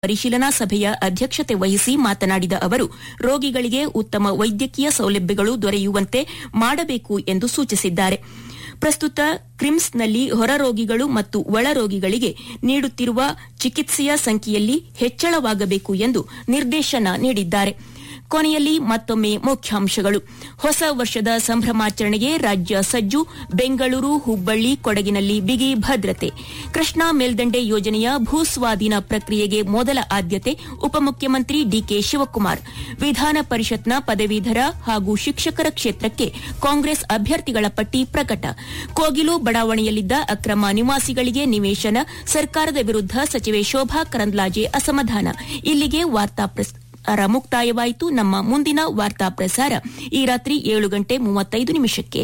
ಪರಿಶೀಲನಾ ಸಭೆಯ ಅಧ್ಯಕ್ಷತೆ ವಹಿಸಿ ಮಾತನಾಡಿದ ಅವರು ರೋಗಿಗಳಿಗೆ ಉತ್ತಮ ವೈದ್ಯಕೀಯ ಸೌಲಭ್ಯಗಳು ದೊರೆಯುವಂತೆ ಮಾಡಬೇಕು ಎಂದು ಸೂಚಿಸಿದ್ದಾರೆ ಪ್ರಸ್ತುತ ಕ್ರಿಮ್ಸ್ನಲ್ಲಿ ಹೊರ ರೋಗಿಗಳು ಮತ್ತು ಒಳ ರೋಗಿಗಳಿಗೆ ನೀಡುತ್ತಿರುವ ಚಿಕಿತ್ಸೆಯ ಸಂಖ್ಯೆಯಲ್ಲಿ ಹೆಚ್ಚಳವಾಗಬೇಕು ಎಂದು ನಿರ್ದೇಶನ ನೀಡಿದ್ದಾರೆ ಕೊನೆಯಲ್ಲಿ ಮತ್ತೊಮ್ಮೆ ಮುಖ್ಯಾಂಶಗಳು ಹೊಸ ವರ್ಷದ ಸಂಭ್ರಮಾಚರಣೆಗೆ ರಾಜ್ಯ ಸಜ್ಜು ಬೆಂಗಳೂರು ಹುಬ್ಬಳ್ಳಿ ಕೊಡಗಿನಲ್ಲಿ ಬಿಗಿ ಭದ್ರತೆ ಕೃಷ್ಣಾ ಮೇಲ್ದಂಡೆ ಯೋಜನೆಯ ಭೂಸ್ವಾಧೀನ ಪ್ರಕ್ರಿಯೆಗೆ ಮೊದಲ ಆದ್ಯತೆ ಉಪಮುಖ್ಯಮಂತ್ರಿ ಡಿಕೆ ಶಿವಕುಮಾರ್ ವಿಧಾನ ಪರಿಷತ್ನ ಪದವೀಧರ ಹಾಗೂ ಶಿಕ್ಷಕರ ಕ್ಷೇತ್ರಕ್ಕೆ ಕಾಂಗ್ರೆಸ್ ಅಭ್ಯರ್ಥಿಗಳ ಪಟ್ಟಿ ಪ್ರಕಟ ಕೋಗಿಲು ಬಡಾವಣೆಯಲ್ಲಿದ್ದ ಅಕ್ರಮ ನಿವಾಸಿಗಳಿಗೆ ನಿವೇಶನ ಸರ್ಕಾರದ ವಿರುದ್ಧ ಸಚಿವೆ ಶೋಭಾ ಕರಂದ್ಲಾಜೆ ಅಸಮಾಧಾನ ಇಲ್ಲಿಗೆ ವಾರ್ತಾ ಪ್ರಸಾರ ಮುಕ್ತಾಯವಾಯಿತು ನಮ್ಮ ಮುಂದಿನ ವಾರ್ತಾ ಪ್ರಸಾರ ಈ ರಾತ್ರಿ ಏಳು ಗಂಟೆ ಮೂವತ್ತೈದು ನಿಮಿಷಕ್ಕೆ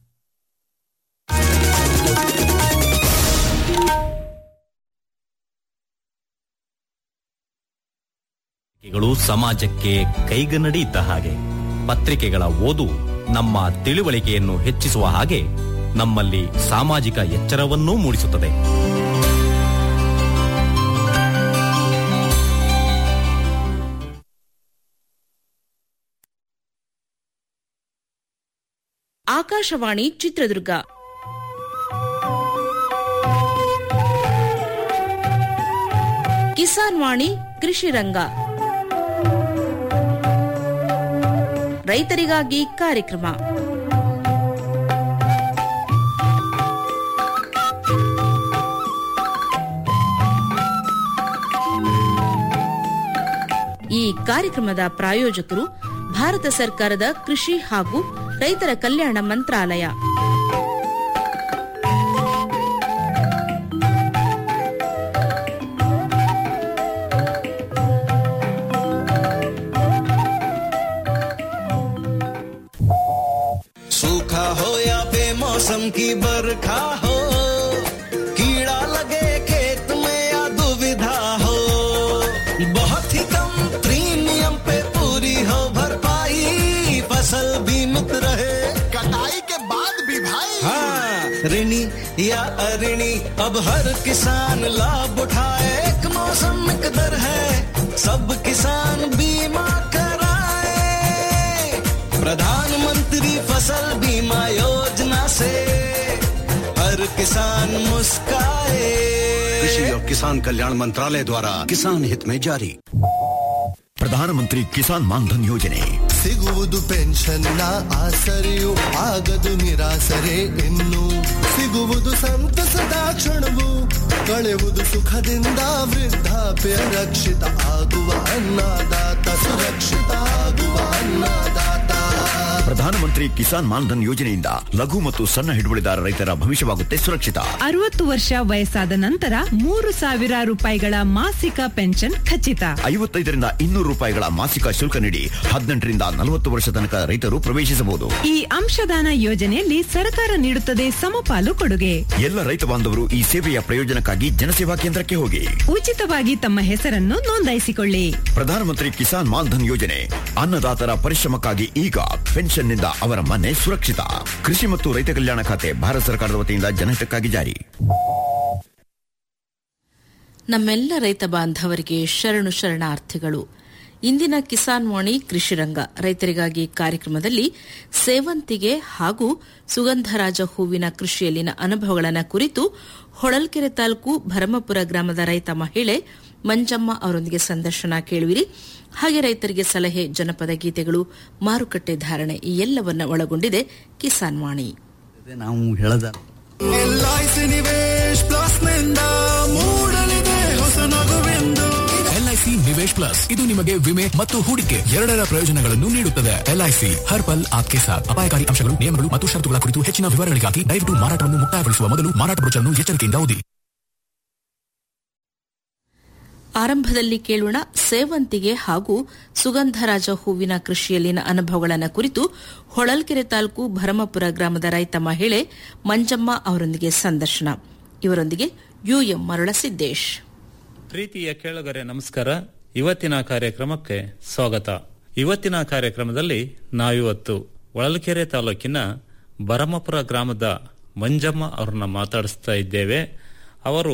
ಪತ್ರಿಕೆಗಳು ಸಮಾಜಕ್ಕೆ ಕೈಗನ್ನಡಿ ಇದ್ದ ಹಾಗೆ ಪತ್ರಿಕೆಗಳ ಓದು ನಮ್ಮ ತಿಳುವಳಿಕೆಯನ್ನು ಹೆಚ್ಚಿಸುವ ಹಾಗೆ ನಮ್ಮಲ್ಲಿ ಸಾಮಾಜಿಕ ಎಚ್ಚರವನ್ನೂ ಮೂಡಿಸುತ್ತದೆ ಆಕಾಶವಾಣಿ ಚಿತ್ರದುರ್ಗ ಕಿಸಾನ್ ವಾಣಿ ಕೃಷಿ ರಂಗ ರೈತರಿಗಾಗಿ ಕಾರ್ಯಕ್ರಮ ಈ ಕಾರ್ಯಕ್ರಮದ ಪ್ರಾಯೋಜಕರು ಭಾರತ ಸರ್ಕಾರದ ಕೃಷಿ ಹಾಗೂ ರೈತರ ಕಲ್ಯಾಣ ಮಂತ್ರಾಲಯ सूखा हो या बेमौसम की बरखा हो कीड़ा लगे खेत में या दुविधा हो बहुत ही कम प्रीमियम पे पूरी हो भरपाई फसल बीमित रहे कटाई के बाद भी भाई हाँ ऋणी या अऋणी अब हर किसान लाभ उठाए एक मौसम एक दर है सब किसान बीमा कराए प्रधानमंत्री फसल बीमा योजना से हर किसान मुस्काए कृषि और किसान कल्याण मंत्रालय द्वारा किसान हित में जारी ಪ್ರಧಾನಮಂತ್ರಿ ಕಿಸಾನ್ ಮಾನ್ಧನ್ ಯೋಜನೆ ಸಿಗುವುದು ಪೆನ್ಷನ್ನ ಆಸರೆಯು ಆಗದು ನಿರಾಸರೆ ಇನ್ನು ಸಿಗುವುದು ಸಂತಸದ ಕ್ಷಣವು ಕಳೆಯುವುದು ಸುಖದಿಂದ ವೃದ್ಧಾಪ್ಯ ರಕ್ಷಿತ ಆಗುವ ಅನ್ನದಾತ ಸುರಕ್ಷಿತ ಆಗುವ ಅನ್ನದಾತ ಪ್ರಧಾನಮಂತ್ರಿ ಕಿಸಾನ್ ಮಾನ್ಧನ್ ಯೋಜನೆಯಿಂದ ಲಘು ಮತ್ತು ಸಣ್ಣ ಹಿಡುವಳಿದಾರ ರೈತರ ಭವಿಷ್ಯವಾಗುತ್ತೆ ಸುರಕ್ಷಿತ ಅರವತ್ತು ವರ್ಷ ವಯಸ್ಸಾದ ನಂತರ ಮೂರು ಸಾವಿರ ರೂಪಾಯಿಗಳ ಮಾಸಿಕ ಪೆನ್ಷನ್ ಖಚಿತ ಐವತ್ತೈದರಿಂದ ಇನ್ನೂರು ರೂಪಾಯಿಗಳ ಮಾಸಿಕ ಶುಲ್ಕ ನೀಡಿ ಹದಿನೆಂಟರಿಂದ ನಲವತ್ತು ವರ್ಷ ತನಕ ರೈತರು ಪ್ರವೇಶಿಸಬಹುದು ಈ ಅಂಶದಾನ ಯೋಜನೆಯಲ್ಲಿ ಸರ್ಕಾರ ನೀಡುತ್ತದೆ ಸಮಪಾಲು ಕೊಡುಗೆ ಎಲ್ಲ ರೈತ ಬಾಂಧವರು ಈ ಸೇವೆಯ ಪ್ರಯೋಜನಕ್ಕಾಗಿ ಜನಸೇವಾ ಕೇಂದ್ರಕ್ಕೆ ಹೋಗಿ ಉಚಿತವಾಗಿ ತಮ್ಮ ಹೆಸರನ್ನು ನೋಂದಾಯಿಸಿಕೊಳ್ಳಿ ಪ್ರಧಾನಮಂತ್ರಿ ಕಿಸಾನ್ ಮಾನ್ಧನ್ ಯೋಜನೆ ಅನ್ನದಾತರ ಪರಿಶ್ರಮಕ್ಕಾಗಿ ಈಗ ಪೆನ್ಷನ್ನಿಂದ ಅವರ ಮನೆ ಸುರಕ್ಷಿತ ಕೃಷಿ ಮತ್ತು ರೈತ ಕಲ್ಯಾಣ ಖಾತೆ ಭಾರತ ಸರ್ಕಾರದ ವತಿಯಿಂದ ಜನಹಿತಕ್ಕಾಗಿ ಜಾರಿ ನಮ್ಮೆಲ್ಲ ರೈತ ಬಾಂಧವರಿಗೆ ಶರಣು ಶರಣಾರ್ಥಿಗಳು ಇಂದಿನ ಕಿಸಾನ್ ವಾಣಿ ಕೃಷಿರಂಗ ರೈತರಿಗಾಗಿ ಕಾರ್ಯಕ್ರಮದಲ್ಲಿ ಸೇವಂತಿಗೆ ಹಾಗೂ ಸುಗಂಧರಾಜ ಹೂವಿನ ಕೃಷಿಯಲ್ಲಿನ ಅನುಭವಗಳನ್ನು ಕುರಿತು ಹೊಳಲ್ಕೆರೆ ತಾಲೂಕು ಭರಮಪುರ ಗ್ರಾಮದ ರೈತ ಮಹಿಳೆ ಮಂಜಮ್ಮ ಅವರೊಂದಿಗೆ ಸಂದರ್ಶನ ಕೇಳುವಿರಿ ಹಾಗೆ ರೈತರಿಗೆ ಸಲಹೆ ಜನಪದ ಗೀತೆಗಳು ಮಾರುಕಟ್ಟೆ ಧಾರಣೆ ಈ ಎಲ್ಲವನ್ನ ಒಳಗೊಂಡಿದೆ ಕಿಸಾನ್ ವಾಣಿ ನಾವು ಹೇಳದ ಎಲ್ಐಸಿ ನಿವೇಶ್ ಪ್ಲಸ್ ನಿಂದ ಮೂಡಲಿದೆ ಹೊಸ ನಗುವೆಂದು ಎಲ್ಐಸಿ ನಿವೇಶ್ ಪ್ಲಸ್ ಇದು ನಿಮಗೆ ವಿಮೆ ಮತ್ತು ಹೂಡಿಕೆ ಎರಡರ ಪ್ರಯೋಜನಗಳನ್ನು ನೀಡುತ್ತದೆ ಎಲ್ಐಸಿ ಹರ್ ಪಲ್ ಆಪ್ಕೆ ಸಾಥ್ ಅಪಾಯಕಾರಿ ಅಂಶಗಳು ನಿಯಮಗಳು ಮತ್ತು ಷರತ್ತುಗಳ ಕುರಿತು ಹೆಚ್ಚಿನ ವಿವರಗಳಿಗಾಗಿ ದಯವಿಟ್ಟು ಮಾರಾಟವನ್ನು ಮುಕ್ತಾಯಗೊಳಿಸುವ ಮೊದಲು ಮಾರಾಟ ಬ್ರೋಚರ್ನ್ನು ಎಚ್ಚರಿಕೆಯಿಂದ ಓದಿ ಆರಂಭದಲ್ಲಿ ಕೇಳೋಣ ಸೇವಂತಿಗೆ ಹಾಗೂ ಸುಗಂಧರಾಜ ಹೂವಿನ ಕೃಷಿಯಲ್ಲಿನ ಅನುಭವಗಳನ್ನು ಕುರಿತು ಹೊಳಲ್ಕೆರೆ ತಾಲೂಕು ಭರಮಪುರ ಗ್ರಾಮದ ರೈತ ಮಹಿಳೆ ಮಂಜಮ್ಮ ಅವರೊಂದಿಗೆ ಸಂದರ್ಶನ ಇವರೊಂದಿಗೆ ಯುಎಂ ಮರಳ ಸಿದ್ದೇಶ್ ಪ್ರೀತಿಯ ಕೇಳುಗರೆ ನಮಸ್ಕಾರ ಇವತ್ತಿನ ಕಾರ್ಯಕ್ರಮಕ್ಕೆ ಸ್ವಾಗತ ಇವತ್ತಿನ ಕಾರ್ಯಕ್ರಮದಲ್ಲಿ ನಾವಿವತ್ತು ಹೊಳಲ್ಕೆರೆ ತಾಲೂಕಿನ ಭರಮಪುರ ಗ್ರಾಮದ ಮಂಜಮ್ಮ ಅವರನ್ನ ಮಾತಾಡಿಸ್ತಾ ಇದ್ದೇವೆ ಅವರು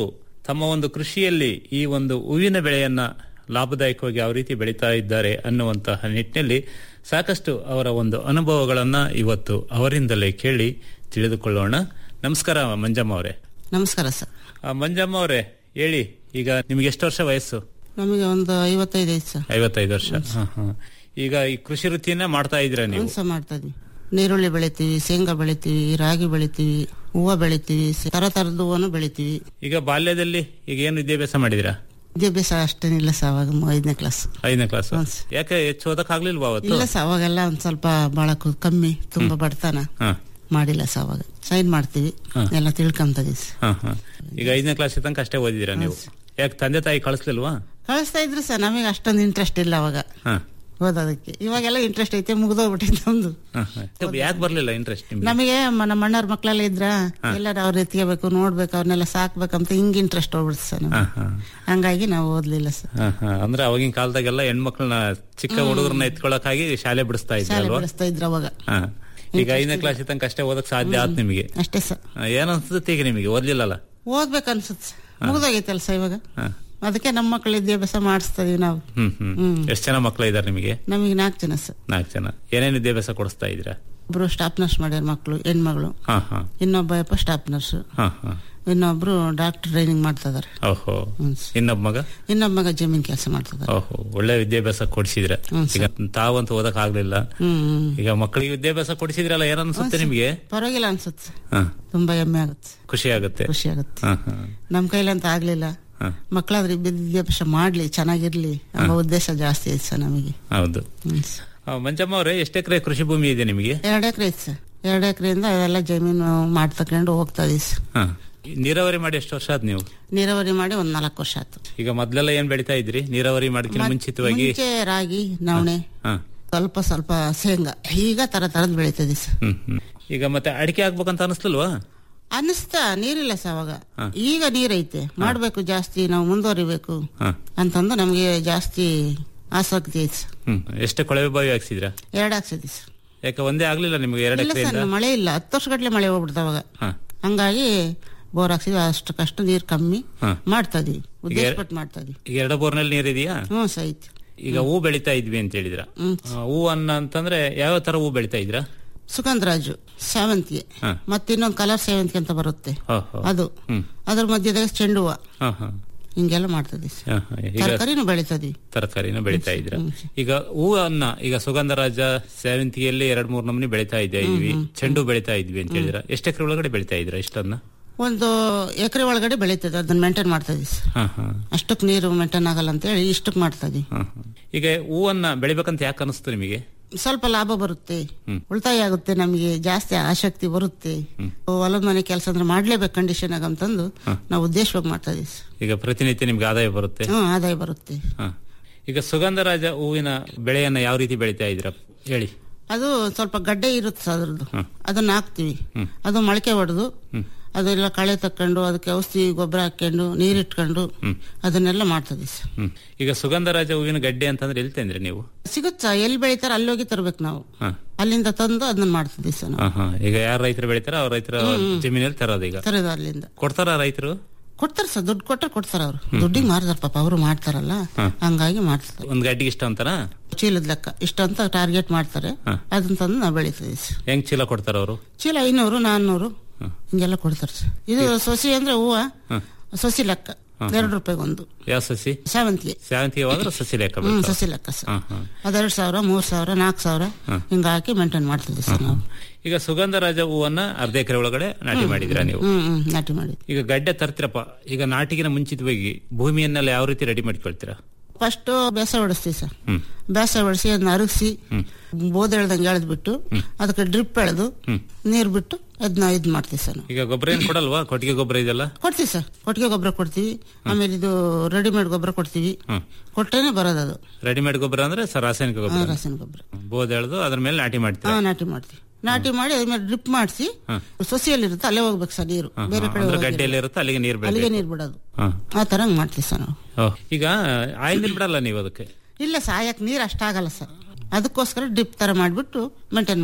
ತಮ್ಮ ಒಂದು ಕೃಷಿಯಲ್ಲಿ ಈ ಒಂದು ಹೂವಿನ ಬೆಳೆಯನ್ನ ಲಾಭದಾಯಕವಾಗಿ ಯಾವ ರೀತಿ ಬೆಳೀತಾ ಇದ್ದಾರೆ ಅನ್ನುವಂತಹ ನಿಟ್ಟಿನಲ್ಲಿ ಸಾಕಷ್ಟು ಅವರ ಒಂದು ಅನುಭವಗಳನ್ನ ಇವತ್ತು ಅವರಿಂದಲೇ ಕೇಳಿ ತಿಳಿದುಕೊಳ್ಳೋಣ ನಮಸ್ಕಾರ ಮಂಜಮ್ಮ ಅವರೇ ನಮಸ್ಕಾರ ಸರ್ ಆ, ಮಂಜಮ್ಮ ಅವರೇ ಹೇಳಿ ಈಗ ನಿಮ್ಗೆ ಎಷ್ಟು ವರ್ಷ ವಯಸ್ಸು ನಮಗೆ ಒಂದು ಐವತ್ತೈದು ಐದು ಸರ್ ಐವತ್ತೈದು ವರ್ಷ ಹ, ಹ. ಈಗ ಈ ಕೃಷಿ ವೃತ್ತಿಯನ್ನ ಮಾಡ್ತಾ ಇದ್ದೀರಾ ನೀವು ಕೆಲಸ ಮಾಡ್ತಾ ಇದ್ವಿ ನೀರುಳ್ಳಿ ಬೆಳಿತೀವಿ ಶೇಂಗಾ ಬೆಳಿತೀವಿ ರಾಗಿ ಬೆಳಿತೀವಿ ಹೂವು ಬೆಳಿತೀವಿ ತರ ತರದ ಹೂವನ್ನು ಬೆಳಿತೀವಿ ಈಗ ಬಾಲ್ಯದಲ್ಲಿ ಈಗ ಏನು ವಿದ್ಯಾಭ್ಯಾಸ ಮಾಡಿದಿರಾ ವಿದ್ಯಾಭ್ಯಾಸ ಅಷ್ಟೇನಿಲ್ಲ ಸರ್ ಅವಾಗ ಮ- ಐದನೇ ಕ್ಲಾಸ್ ಐದನೇ ಕ್ಲಾಸ್ ಯಾಕೆ ಹೆಚ್ಚು ಓದಕ್ ಆಗ್ಲಿಲ್ವಾ ಅವತ್ತು ಇಲ್ಲ ಸರ್ ಅವಾಗೆಲ್ಲ ಒಂದ್ ಸ್ವಲ್ಪ ಬಹಳ ಕು- ಕಮ್ಮಿ ತುಂಬಾ ಬಡತನ ಹ, ಮಾಡಿಲ್ಲ ಸರ್ ಅವಾಗ ಸೈನ್ ಮಾಡ್ತೀವಿ ಹ. ಎಲ್ಲ ತಿಳ್ಕೊಂತದೀವಿ ಹ, ಹ. ಈಗ ಐದನೇ ಕ್ಲಾಸ್ ತನಕ ಅಷ್ಟೇ ಓದಿದಿರಾ ನೀವು ಯಾಕೆ ತಂದೆ ತಾಯಿ ಕಳಿಸ್ಲಿಲ್ವಾ ಕಳಿಸ್ತಾ ಇದ್ರು ಸರ್ ನಮಗೆ ಅಷ್ಟೊಂದು ಇಂಟ್ರೆಸ್ಟ್ ಇಲ್ಲ ಅವಾಗ ಹ, ಓದೋದಕ್ಕೆ ಇವಾಗೆಲ್ಲ ಇಂಟ್ರೆಸ್ಟ್ ಐತೆ ಮುಗ್ದೋಗ್ಬಿಟ್ಟಿತ್ತು ನಮ್ದು ಹ, ಹ. ಯಾಕೆ ಬರ್ಲಿಲ್ಲ ಇಂಟ್ರೆಸ್ಟ್ ನಿಮ್ಗೆ ನಮಗೆ ಮ- ನಮ್ಮ ಅಣ್ಣವ್ರ ಮಕ್ಕಳೆಲ್ಲ ಇದ್ರ ಎಲ್ಲರೂ ಅವ್ರ ಎತ್ಕೋಬೇಕು ನೋಡ್ಬೇಕು ಅವ್ರನ್ನೆಲ್ಲ ಸಾಕ್ಬೇಕಂತ ಹಿಂಗ್ ಇಂಟ್ರೆಸ್ಟ್ ಹೋಗ್ಬಿಡ್ತು ಸರ್ ಹ, ನಮ್ಗೆ ಹ. ಹಂಗಾಗಿ ನಾವು ಓದ್ಲಿಲ್ಲ ಸರ್ ಹ, ಹ. ಅಂದ್ರೆ ಅವಾಗಿನ ಕಾಲದಾಗೆಲ್ಲ ಹೆಣ್ಮಕ್ಳನ್ನ ಚಿಕ್ಕ ಹುಡುಗರನ್ನ ಎತ್ಕೊಳಕ್ಕಾಗಿ ಶಾಲೆ ಬಿಡಿಸ್ತಾ ಇದ್ರು ಶಾಲೆ ಅಲ್ವಾ ಬೆಳೆಸ್ತಾ ಇದ್ರ ಅವಾಗ ಹ. ಈಗ ಐದನೇ ಕ್ಲಾಸ್ ತನಕ ಅಷ್ಟೇ ಓದಕ್ ಸಾಧ್ಯ ಆತ್ ನಿಮಗೆ ಅಷ್ಟೇ ಸರ್ ಹ, ಏನ್ ಅನ್ಸುತ್ತೆ ಈಗ ನಿಮಗೆ ಓದ್ಲಿಲ್ಲಲ್ಲ ಓದ್ಬೇಕು ಅನ್ಸುತ್ತೆ ಮುಗ್ದೋಗೈತಲ್ಲ ಸರ್ ಇವಾಗ ಹ. ಅದಕ್ಕೆ ನಮ್ಮ ಮಕ್ಕಳ ವಿದ್ಯಾಭ್ಯಾಸ ಮಾಡಿಸ್ತಾ ಇದೀವಿ ನಾವು ಹ್ಮ್ ಹ್ಮ್ ಹ್ಮ್. ಎಷ್ಟ್ ಜನ ಮಕ್ಳು ಇದಾರೆ ನಿಮಗೆ ನಮಗೆ ನಾಲ್ಕು ಜನ ಸರ್ ನಾಲ್ಕು ಜನ ಏನೇನ್ ವಿದ್ಯಾಭ್ಯಾಸ ಕೊಡಿಸ್ತಾ ಇದ್ದೀರಾ ಒಬ್ರು ಸ್ಟಾಫ್ ನರ್ಸ್ ಮಾಡ್ಯಾರ ಮಕ್ಕಳು ಹೆಣ್ಮಗಳು ಹಾ ಹಾ ಇನ್ನೊಬ್ಬ ಯಪ್ಪ ಸ್ಟಾಫ್ ನರ್ಸ್ ಹಾ ಹಾ ಇನ್ನೊಬ್ರು ಡಾಕ್ಟರ್ ಟ್ರೈನಿಂಗ್ ಮಾಡ್ತಾ ಇದಾರೆ ಓಹೋ ಇನ್ನೊಬ್ಬ ಮಗ ಇನ್ನೊಬ್ಬ ಮಗ ಜಮೀನ್ ಕೆಲಸ ಮಾಡ್ತಾ ಇದಾರೆ ಓಹೋ ಒಳ್ಳೆ ವಿದ್ಯಾಭ್ಯಾಸ ಕೊಡಿಸಿದ್ರ ಹ್ಮ್, ಈಗ ತಾವಂತೂ ಓದಕ್ ಆಗ್ಲಿಲ್ಲ ಹ್ಮ್ ಹ್ಮ್. ಈಗ ಮಕ್ಕಳಿಗೆ ವಿದ್ಯಾಭ್ಯಾಸ ಕೊಡಿಸಿದ್ರಲ್ಲ ಏನ್ ಅನ್ಸುತ್ತೆ ನಿಮಗೆ ಪರವಾಗಿಲ್ಲ ಅನ್ಸುತ್ತೆ ಹ, ತುಂಬಾ ಹೆಮ್ಮೆ ಆಗುತ್ತೆ ಖುಷಿ ಆಗುತ್ತೆ ಖುಷಿ ಆಗುತ್ತೆ ಹ, ಹ, ನಮ್ ಕೈಲಂತ ಆಗ್ಲಿಲ್ಲ ಹ. ಮಕ್ಕಳಾದ್ರೆ ವಿದ್ಯಾಭ್ಯಾಸ ಮಾಡ್ಲಿ ಚೆನ್ನಾಗಿರ್ಲಿ ಎಂಬ ಉದ್ದೇಶ ಜಾಸ್ತಿ ಐತೆ ಸರ್ ನಮಗೆ ಹೌದು ಹ್ಮ್. ಆ, ಮಂಜಮ್ಮ ಅವರೇ ಎಷ್ಟು ಎಕರೆ ಕೃಷಿ ಭೂಮಿ ಇದೆ ನಿಮಗೆ ಎರಡು ಎಕರೆ ಐತೆ ಸರ್ ಎರಡು ಎಕರೆಯಿಂದ ಅದೆಲ್ಲ ಜಮೀನು ಮಾಡ್ತಕೊಂಡು ಹೋಗ್ತಾ ಇದೀವಿ ಸರ್ ಹ. ನೀರಾವರಿ ಮಾಡಿ ಎಷ್ಟು ವರ್ಷ ಆದ್ ನೀವು ನೀರಾವರಿ ಮಾಡಿ ಒಂದ್ ನಾಲ್ಕು ವರ್ಷ ಆಯ್ತು ಈಗ ಮೊದ್ಲೆಲ್ಲ ಏನ್ ಬೆಳಿತಾ ಇದ್ರಿ ನೀರಾವರಿ ಮಾಡಕ್ಕಿಂತ ಮುಂಚಿತವಾಗಿ ಮುಂಚೆ ರಾಗಿ ನವಣೆ ಹ. ಸ್ವಲ್ಪ ಸ್ವಲ್ಪ ಶೇಂಗಾ ಈಗ ತರ ತರದ್ ಬೆಳಿತದೆ ಸರ್ ಹ್ಮ್ ಹ್ಮ್ ಈಗ ಮತ್ತೆ ಅಡಿಕೆ ಹಾಕ್ಬೇಕಂತ ಅನಿಸ್ಲಿಲ್ವಾ ಅನ್ನಿಸ್ತಾ ನೀರಿಲ್ಲ ಸರ್ ಅವಾಗ ಹ. ಈಗ ನೀರೈತೆ ಮಾಡ್ಬೇಕು ಜಾಸ್ತಿ ನಾವು ಮುಂದುವರಿಬೇಕು ಹ. ಅಂತಂದು ನಮಗೆ ಜಾಸ್ತಿ ಆಸಕ್ತಿ ಐತೆ ಸರ್ ಹ್ಮ್ ಎಷ್ಟು ಕೊಳವೆ ಬಾವಿ ಹಾಕ್ಸಿದ್ರ ಎರಡು ಹಾಕ್ಸಿದ್ವಿ ಸರ್ ಯಾಕೆ ಒಂದೇ ಆಗ್ಲಿಲ್ಲ ನಿಮ್ಗೆ ಎರಡು ಇಲ್ಲ ಎಕರೆಯಿಂದ ಸರ್ ಮಳೆ ಇಲ್ಲ ಹತ್ತು ವರ್ಷಗಟ್ಲೆ ಮಳೆ ಹೋಗ್ಬಿಡ್ತು ಅವಾಗ ಹ. ಹಂಗಾಗಿ ಬೋರ್ ಹಾಕ್ಸಿದ್ವಿ ಅಷ್ಟಕ್ಕಷ್ಟು ನೀರು ಕಮ್ಮಿ ಹ. ಮಾಡ್ತಾ ಇದೀವಿ ಉದ್ದೇಶ ಈಗ- ಪಟ್ಟು ಮಾಡ್ತಾ ಇದೀವಿ ಈಗ ಎರಡು ಬೋರ್ನಲ್ಲಿ ನೀರಿದೆಯಾ ಹ್ಞೂ ಸರ್ ಐತಿ ಈಗ ಹೂ ಬೆಳಿತಾ ಇದ್ವಿ ಅಂತ ಹೇಳಿದ್ರ ಹ್ಮ್. ಹೂ ಅನ್ನ ಅಂತಂದ್ರೆ ಯಾವ ತರ ಹೂ ಬೆಳಿತಾ ಇದ್ರ ಸುಗಂಧರಾಜು ಸೇವಂತಿಗೆ ಹ. ಮತ್ತೆ ಇನ್ನೊಂದು ಕಲರ್ ಸೇವಂತಿಗೆ ಅಂತ ಬರುತ್ತೆ ಓಹೋ. ಅದು ಹ್ಮ್. ಅದ್ರ ಮಧ್ಯದಾಗ ಚೆಂಡು ಹೂವ ಹ, ಹ. ಹಿಂಗೆಲ್ಲ ಮಾಡ್ತದೆ ಸರ್ ಹ, ಹ. ಈಗ ತರಕಾರಿನೂ ಬೆಳಿತದಿ ತರಕಾರಿನ ಬೆಳಿತಾ ಇದ್ರ ಈಗ ಹೂ ಅನ್ನ ಈಗ ಸುಗಂಧರಾಜ ಸೇವಂತಿಗೆಯಲ್ಲಿ ಎರಡ್ ಮೂರ್ ನಮೂನಿ ಬೆಳಿತಾ ಇದ್ವಿ ಚೆಂಡು ಬೆಳಿತಾ ಇದ್ವಿ ಅಂತ ಹೇಳಿದ್ರ ಎಷ್ಟು ಎಕರೆ ಒಳಗಡೆ ಬೆಳಿತಾ ಇದ್ರ ಇಷ್ಟನ್ನ ಒಂದು ಎಕರೆ ಒಳಗಡೆ ಬೆಳೀತದೆ ಅದನ್ನ ಮೇಂಟೈನ್ ಮಾಡ್ತಾ ಇದೀವಿ ಸರ್ ಹ, ಹ. ಅಷ್ಟಕ್ಕೆ ನೀರು ಮೇಂಟೈನ್ ಆಗಲ್ಲ ಅಂತ ಹೇಳಿ ಇಷ್ಟಕ್ಕೆ ಮಾಡ್ತಾ ಇದೀವಿ ಹ, ಹ. ಈಗ ಹೂವನ್ನ ಬೆಳಿಬೇಕಂತ ಯಾಕೆ ಅನಿಸ್ತು ನಿಮಗೆ ಸ್ವಲ್ಪ ಲಾಭ ಬರುತ್ತೆ ಹ್ಮ್. ಉಳಿತಾಯ ಆಗುತ್ತೆ ನಮಗೆ ಜಾಸ್ತಿ ಆಸಕ್ತಿ ಬರುತ್ತೆ ಹೊಲದ ಮನೆ ಕೆಲಸ ಅಂದ್ರೆ ಮಾಡ್ಲೇಬೇಕು ಕಂಡೀಷನ್ ಆಗ ಅಂತಂದು ನಾವು ಉದ್ದೇಶವಾಗಿ ಮಾಡ್ತಾ ಇದೀವಿ ಸರ್. ಈಗ ಪ್ರತಿನಿತ್ಯ ನಿಮ್ಗೆ ಆದಾಯ ಬರುತ್ತೆ ಹ್ಮ್ ಆದಾಯ ಬರುತ್ತೆ ಹ. ಈಗ ಸುಗಂಧರಾಜ ಹೂವಿನ ಬೆಳೆಯನ್ನ ಯಾವ ರೀತಿ ಬೆಳಿತಾ ಇದ್ರ ಹೇಳಿ ಅದು ಸ್ವಲ್ಪ ಗಡ್ಡೆ ಇರುತ್ತೆ ಸರ್ ಅದ್ರದ್ದು ಹ್ಮ್. ಅದನ್ನ ಹಾಕ್ತಿವಿ ಹ್ಮ್. ಅದು ಮೊಳಕೆ ಹೊಡೆದು ಅದೆಲ್ಲ ಕಳೆ ತಕೊಂಡು ಅದಕ್ಕೆ ಔಷಧಿ ಗೊಬ್ಬರ ಹಾಕೊಂಡು ನೀರಿಟ್ಕೊಂಡು ಹ್ಮ್. ಅದನ್ನೆಲ್ಲ ಮಾಡ್ತದೆ ಸರ್ ಹ್ಮ್ ಈಗ ಸುಗಂಧರಾಜ ಹೂವಿನ ಗಡ್ಡೆ ಅಂತಂದ್ರೆ ಎಲ್ಲಿ ತಂದ್ರಿ ನೀವು ಸಿಗುತ್ತಾ ಎಲ್ಲಿ ಬೆಳಿತಾರ ಅಲ್ಲಿ ಹೋಗಿ ತರ್ಬೇಕು ನಾವು ಹ. ಅಲ್ಲಿಂದ ತಂದು ಅದನ್ನ ಮಾಡ್ತಿದ್ವಿ ಸರ್ ನಾವು ಹ, ಹ. ಈಗ ಯಾರು ರೈತರು ಬೆಳಿತಾರ ಅವ್ರ ರೈತರ ಜಮೀನಲ್ಲಿ ತರೋದು ಈಗ ತರೋದು ಅಲ್ಲಿಂದ ಕೊಡ್ತಾರ ರೈತರು ಕೊಡ್ತಾರ ಸರ್ ದುಡ್ಡು ಕೊಟ್ರೆ ಕೊಡ್ತಾರ ಅವ್ರು ದುಡ್ಡಿಗೆ ಮಾರ್ತಾರ ಪಾಪ ಅವರು ಮಾಡ್ತಾರಲ್ಲ ಹಂಗಾಗಿ ಮಾಡ್ತಾರೆ ಒಂದ್ ಗಡ್ಡಿಗೆ ಇಷ್ಟ ಅಂತಾರ ಚೀಲದ ಲೆಕ್ಕ ಇಷ್ಟ ಅಂತ ಟಾರ್ಗೆಟ್ ಮಾಡ್ತಾರೆ ಅದನ್ನ ತಂದು ನಾವು ಬೆಳಿತೀವಿ ಸರ್ ಹೆಂಗ್ ಚೀಲ ಕೊಡ್ತಾರ ಅವರು ಚೀಲ ಐನೂರು ನಾನ್ನೂರು ಹಿಂಗೆಲ್ಲ ಕೊಡ್ತಾರೆ ಸರ್ ಇದು ಸೊಸಿ ಅಂದ್ರೆ ಹೂವ ಸೊಸಿ ಲೆಕ್ಕ ಎರಡು ರೂಪಾಯಿಗೆ ಒಂದು ಯಾವ ಸಸಿ ಸೇವಂತಿಗೆ ಸೇವಂತಿಗೆ ಹೋದ್ರೆ ಸಸಿ ಲೆಕ್ಕ ಹ್ಮ್ ಬೀಳ್ತಾವ. ಸಸಿ ಲೆಕ್ಕ ಸರ್ ಹ, ಹ. ಅದೆರಡು ಸಾವಿರ ಮೂರ್ ಸಾವಿರ ನಾಲ್ಕು ಸಾವಿರ ಹಿಂಗ ಹಾಕಿ ಮೇಂಟೈನ್ ಮಾಡ್ತಿದ್ವಿ ಸರ್ ನಾವು ಈಗ ಸುಗಂಧರಾಜ ಹೂವನ್ನ ಅರ್ಧ ಎಕರೆ ಒಳಗಡೆ ನಾಟಿ ಮಾಡಿದಿರಾ ನೀವು ಹ್ಮ್ ಹ್ಮ್ ನಾಟಿ ಮಾಡಿ ಈಗ ಗಡ್ಡೆ ತರ್ತಿರಪ್ಪ ಈಗ ನಾಟಿಗಿನ ಮುಂಚಿತವಾಗಿ ಭೂಮಿಯನ್ನೆಲ್ಲ ಯಾವ ರೀತಿ ರೆಡಿ ಮಾಡ್ಕೊಳ್ತೀರಾ ಫಸ್ಟ್ ಬೇಸ ಹೊಡಿಸ್ತೀವಿ ಸರ್ ಹ್ಮ್ ಬೇಸ ಹೊಡಿಸಿ ಅದನ್ನ ಅರಗಿಸಿ ಬೋದ್ ಎಳ್ದಂಗೆ ಎಳೆದ್ಬಿಟ್ಟು ಅದಕ್ಕೆ ಡ್ರಿಪ್ ಎಳೆದು ನೀರ್ ಬಿಟ್ಟು ಅದನ್ನ ಇದ್ ಮಾಡ್ತೀವಿ ಸರ್ ನಾವು ಈಗ ಗೊಬ್ಬರ ಏನ್ ಕೊಡಲ್ವಾ ಕೊಟ್ಟಿಗೆ ಗೊಬ್ಬರ ಇದೆಲ್ಲ ಕೊಡ್ತೀವಿ ಸರ್ ಕೊಟ್ಟಿಗೆ ಗೊಬ್ಬರ ಕೊಡ್ತೀವಿ ಆಮೇಲೆ ಇದು ರೆಡಿಮೇಡ್ ಗೊಬ್ಬರ ಕೊಡ್ತೀವಿ ಕೊಟ್ಟೇನೆ ಬರೋದು ಅದು ರೆಡಿಮೇಡ್ ಗೊಬ್ಬರ ಅಂದ್ರೆ ಸ ರಾಸಾಯನಿಕ ಹಾ, ಗೊಬ್ಬರ ರಾಸಾಯನಿಕ ಗೊಬ್ಬರ ಬೋದ್ ಎಳೆದು ಅದ್ರ ಮೇಲೆ ನಾಟಿ ಮಾಡ್ತೀರಾ ಹಾ ನಾಟಿ ಮಾಡ್ತೀವಿ ನಾಟಿ ಮಾಡಿ ಅದ್ಮೇಲೆ ಡ್ರಿಪ್ ಮಾಡಿಸಿ ಸೊಸಿಯಲ್ಲಿ ಇರುತ್ತೆ ಅಲ್ಲೇ ಹೋಗ್ಬೇಕು ಸರ್ ನೀರು ಬೇರೆ ಕಡೆ ಅಂದ್ರೆ ಹೋಗೋದಿಲ್ಲ. ಗಡ್ಡೆಯಲ್ಲಿ ಇರುತ್ತೆ ಅಲ್ಲಿಗೆ ನೀರು ಅಲ್ಲಿಗೆ ಬೆಳೆ ನೀರ್ ಬಿಡೋದು ಆ ತರ ಹಂಗ್ ಮಾಡ್ತೀವಿ ಸರ್ ನಾವು ಈಗ ಆಯಿಲ್ ನೀರು ಬಿಡಲ್ಲ ನೀವು ಅದಕ್ಕೆ ಇಲ್ಲ ಸಾಯಕ್ ನೀರ್ ಅಷ್ಟಾಗಲ್ಲ ಸರ್ ಅದಕ್ಕೋಸ್ಕರ ಡ್ರಿಪ್ ತರ ಮಾಡ್ಬಿಟ್ಟು ಮೇಂಟೈನ್ ಮಾಡ್ತೀವಿ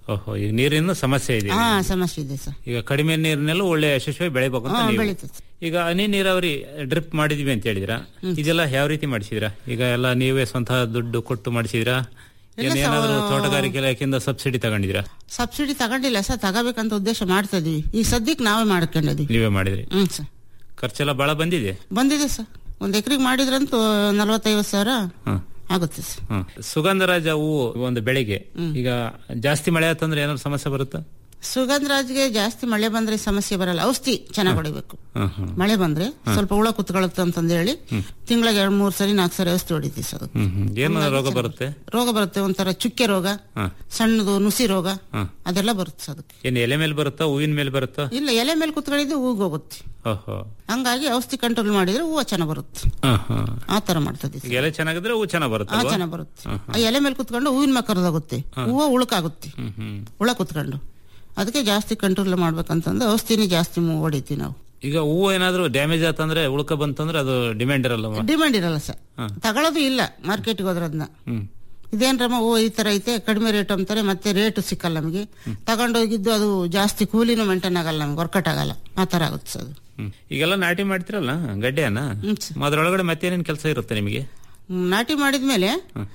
ಓಹೋ ಈಗ ನೀರಿನ ಸಮಸ್ಯೆ ಇದೆ ಹಾ ಸಮಸ್ಯೆ ಇದೆ ಸರ್ ಈಗ ಕಡಿಮೆ ನೀರಿನಲ್ಲೂ ಒಳ್ಳೆ ಯಶಸ್ವಿ ಬೆಳಿಬೇಕು ಅಂತ ಹಾ, ನೀವು. ಬೆಳೀತದೆ. ಈಗ ಹನಿ ನೀರಾವರಿ ಡ್ರಿಪ್ ಮಾಡಿದ್ವಿ ಅಂತ ಹೇಳಿದ್ರಾ ಇದೆಲ್ಲ ಯಾವ ರೀತಿ ಮಾಡಿಸಿದ್ರಾ ಈಗ ಎಲ್ಲ ನೀವೇ ಸ್ವಂತ ದುಡ್ಡು ಕೊಟ್ಟು ಮಾಡಿಸಿದ್ರಾ ಇಲ್ಲ ಏನ್ ಸರ್, ಏನಾದ್ರು ಆ- ತೋಟಗಾರಿಕೆ ಇಲಾಖೆಯಿಂದ ಸಬ್ಸಿಡಿ ತಗೊಂಡಿದ್ರಾ ಸಬ್ಸಿಡಿ ತಗೊಂಡಿಲ್ಲ ಸರ್ ತಗೋಬೇಕಂತ ಉದ್ದೇಶ ಮಾಡ್ತಾ ಇದೀವಿ ಈ ಸದ್ಯಕ್ಕೆ ನಾವೇ ಮಾಡ್ಕೊಂಡಿದೀವಿ ನೀವೇ ಮಾಡಿದ್ರಿ ಹ್ಮ್ ಸರ್ ಖರ್ಚೆಲ್ಲ ಬಹಳ ಬಂದಿದೆ ಬಂದಿದೆ ಸರ್ ಒಂದ್ ಎಕರೆಗೆ ಮಾಡಿದ್ರಂತೂ ನಲವತ್ತೈವತ್ತು ಸಾವಿರ ಹ್ಮ್. ಆಗುತ್ತೆ ಸರ್ ಹ್ಮ್. ಸುಗಂಧರಾಜ ಹೂವು ಒಂದು ಬೆಳೆಗೆ ಈಗ ಜಾಸ್ತಿ ಮಳೆ ಆತಂದ್ರೆ ಏನಾದ್ರು ಸಮಸ್ಯೆ ಬರುತ್ತಾ ಸುಗಂಧರಾಜ್ಗೆ ಜಾಸ್ತಿ ಮಳೆ ಬಂದ್ರೆ ಸಮಸ್ಯೆ ಬರಲ್ಲ ಔಷಧಿ ಚೆನ್ನಾಗಿ ಹೊಡಿಬೇಕು ಹ್ಮ್, ಹ್ಮ್. ಮಳೆ ಬಂದ್ರೆ ಸ್ವಲ್ಪ ಹುಳ ಕುತ್ಕೊಳ್ಳುತ್ತೆ ಅಂತಂದು ಹೇಳಿ ತಿಂಗಳಿಗೆ ಎರಡ್ ಮೂರ್ ಸರಿ ನಾಲ್ಕು ಸರಿ ಔಷಧಿ ಹೊಡಿತೀವಿ ಸರ್ ಅದಕ್ಕೆ. ಹ್ಮ್ ಹ್ಮ್ ಏನು ಹಂಗಾಗಿ ರೋಗ ಚೆನ್ನಾಗಿ- ಬರುತ್ತೆ ರೋಗ ಬರುತ್ತೆ ಒಂಥರ ಚುಕ್ಕೆ ರೋಗ ಹ. ಸಣ್ಣದು ನುಸಿ ರೋಗ ಹ. ಅದೆಲ್ಲ ಬರುತ್ತೆ ಸರ್ ಅದಕ್ಕೆ ಏನ್ ಎಲೆ ಮೇಲೆ ಬರುತ್ತಾ ಹೂವಿನ ಮೇಲೆ ಬರುತ್ತಾ ಇಲ್ಲ ಎಲೆ ಮೇಲೆ ಕುತ್ಕೊಂಡಿದ್ದು ಹೂಗ್ ಹೋಗುತ್ತೆ ಓಹೋ ಹಂಗಾಗಿ ಔಷಧಿ ಕಂಟ್ರೋಲ್ ಮಾಡಿದ್ರೆ ಹೂವು ಚೆನ್ನಾಗಿ ಬರುತ್ತೆ ಹಾ, ಹಾ. ಆ ತರ ಮಾಡ್ತದೆ ಈಗ ಎಲೆ ಚೆನ್ನಾಗಿದ್ರೆ ಹೂ ಚೆನ್ನಾಗ್ ಆ ಬರುತ್ತೆ ಚೆನ್ನಾಗಿ ಬರುತ್ತೆ ಆ ಎಲೆ ಮೇಲೆ ಕುತ್ಕೊಂಡು ಹೂವಿನ ಮೇಲೆ ಕರೆದೋಗುತ್ತೆ ಹೂವು ಉಳುಕಾಗುತ್ತೆ ಹ್ಮ್ ಹ್ಮ್ ಹುಳ ಕುತ್ಕೊಂಡು ಅದಕ್ಕೆ ಜಾಸ್ತಿ ಕಂಟ್ರೋಲ್ ಮಾಡ್ಬೇಕಂತಂದು ಔಷಧಿನೇ ಜಾಸ್ತಿ ಮು- ಹೊಡಿತೀವಿ ನಾವು ಈಗ ಹೂವು ಏನಾದ್ರು ಡ್ಯಾಮೇಜ್ ಆತಂದ್ರೆ ಉಳ್ಕ ಬಂತಂದ್ರೆ ಅದು ಡಿಮ್ಯಾಂಡ್ ಇರಲ್ಲ ಡಿಮ್ಯಾಂಡ್ ಇರಲ್ಲ ಸರ್ ತಗೊಳ್ಳೋದು ಇಲ್ಲ ಮಾರ್ಕೆಟ್ಗೆ ಹೋದ್ರೆ ಅದನ್ನ ಹ್ಮ್ ಇದೇನ್ರಮ್ಮ ಓ ಈ ತರ ಐತೆ ಕಡಿಮೆ ರೇಟ್ ಅಂತಾರೆ ಮತ್ತೆ ರೇಟ್ ಸಿಕ್ಕಲ್ಲ ನಮಗೆ ತಗೊಂಡೋಗಿದ್ದು ಅದು ಜಾಸ್ತಿ ಕೂಲಿನೂ ಮೇಂಟೈನ್ ಆಗಲ್ಲ ನಮ್ಗೆ ವರ್ಕೌಟ್ ಆಗಲ್ಲ ಆ ತರ ಆಗುತ್ತೆ ಸರ್ ಅದು ಹ್ಮ್. ಈಗೆಲ್ಲ ನಾಟಿ ಮಾಡ್ತಿರಲ್ಲ ಗಡ್ಡೆಯನ್ನ ಹ್ಮ್ ಸರ್. ಅದ್ರೊಳಗಡೆ ಮತ್ತೇನೇನ್ ಕೆಲಸ ಇರುತ್ತೆ ನಿಮಗೆ ಹ್ಮ್, ನಾಟಿ ಮಾಡಿದ್ಮೇಲೆ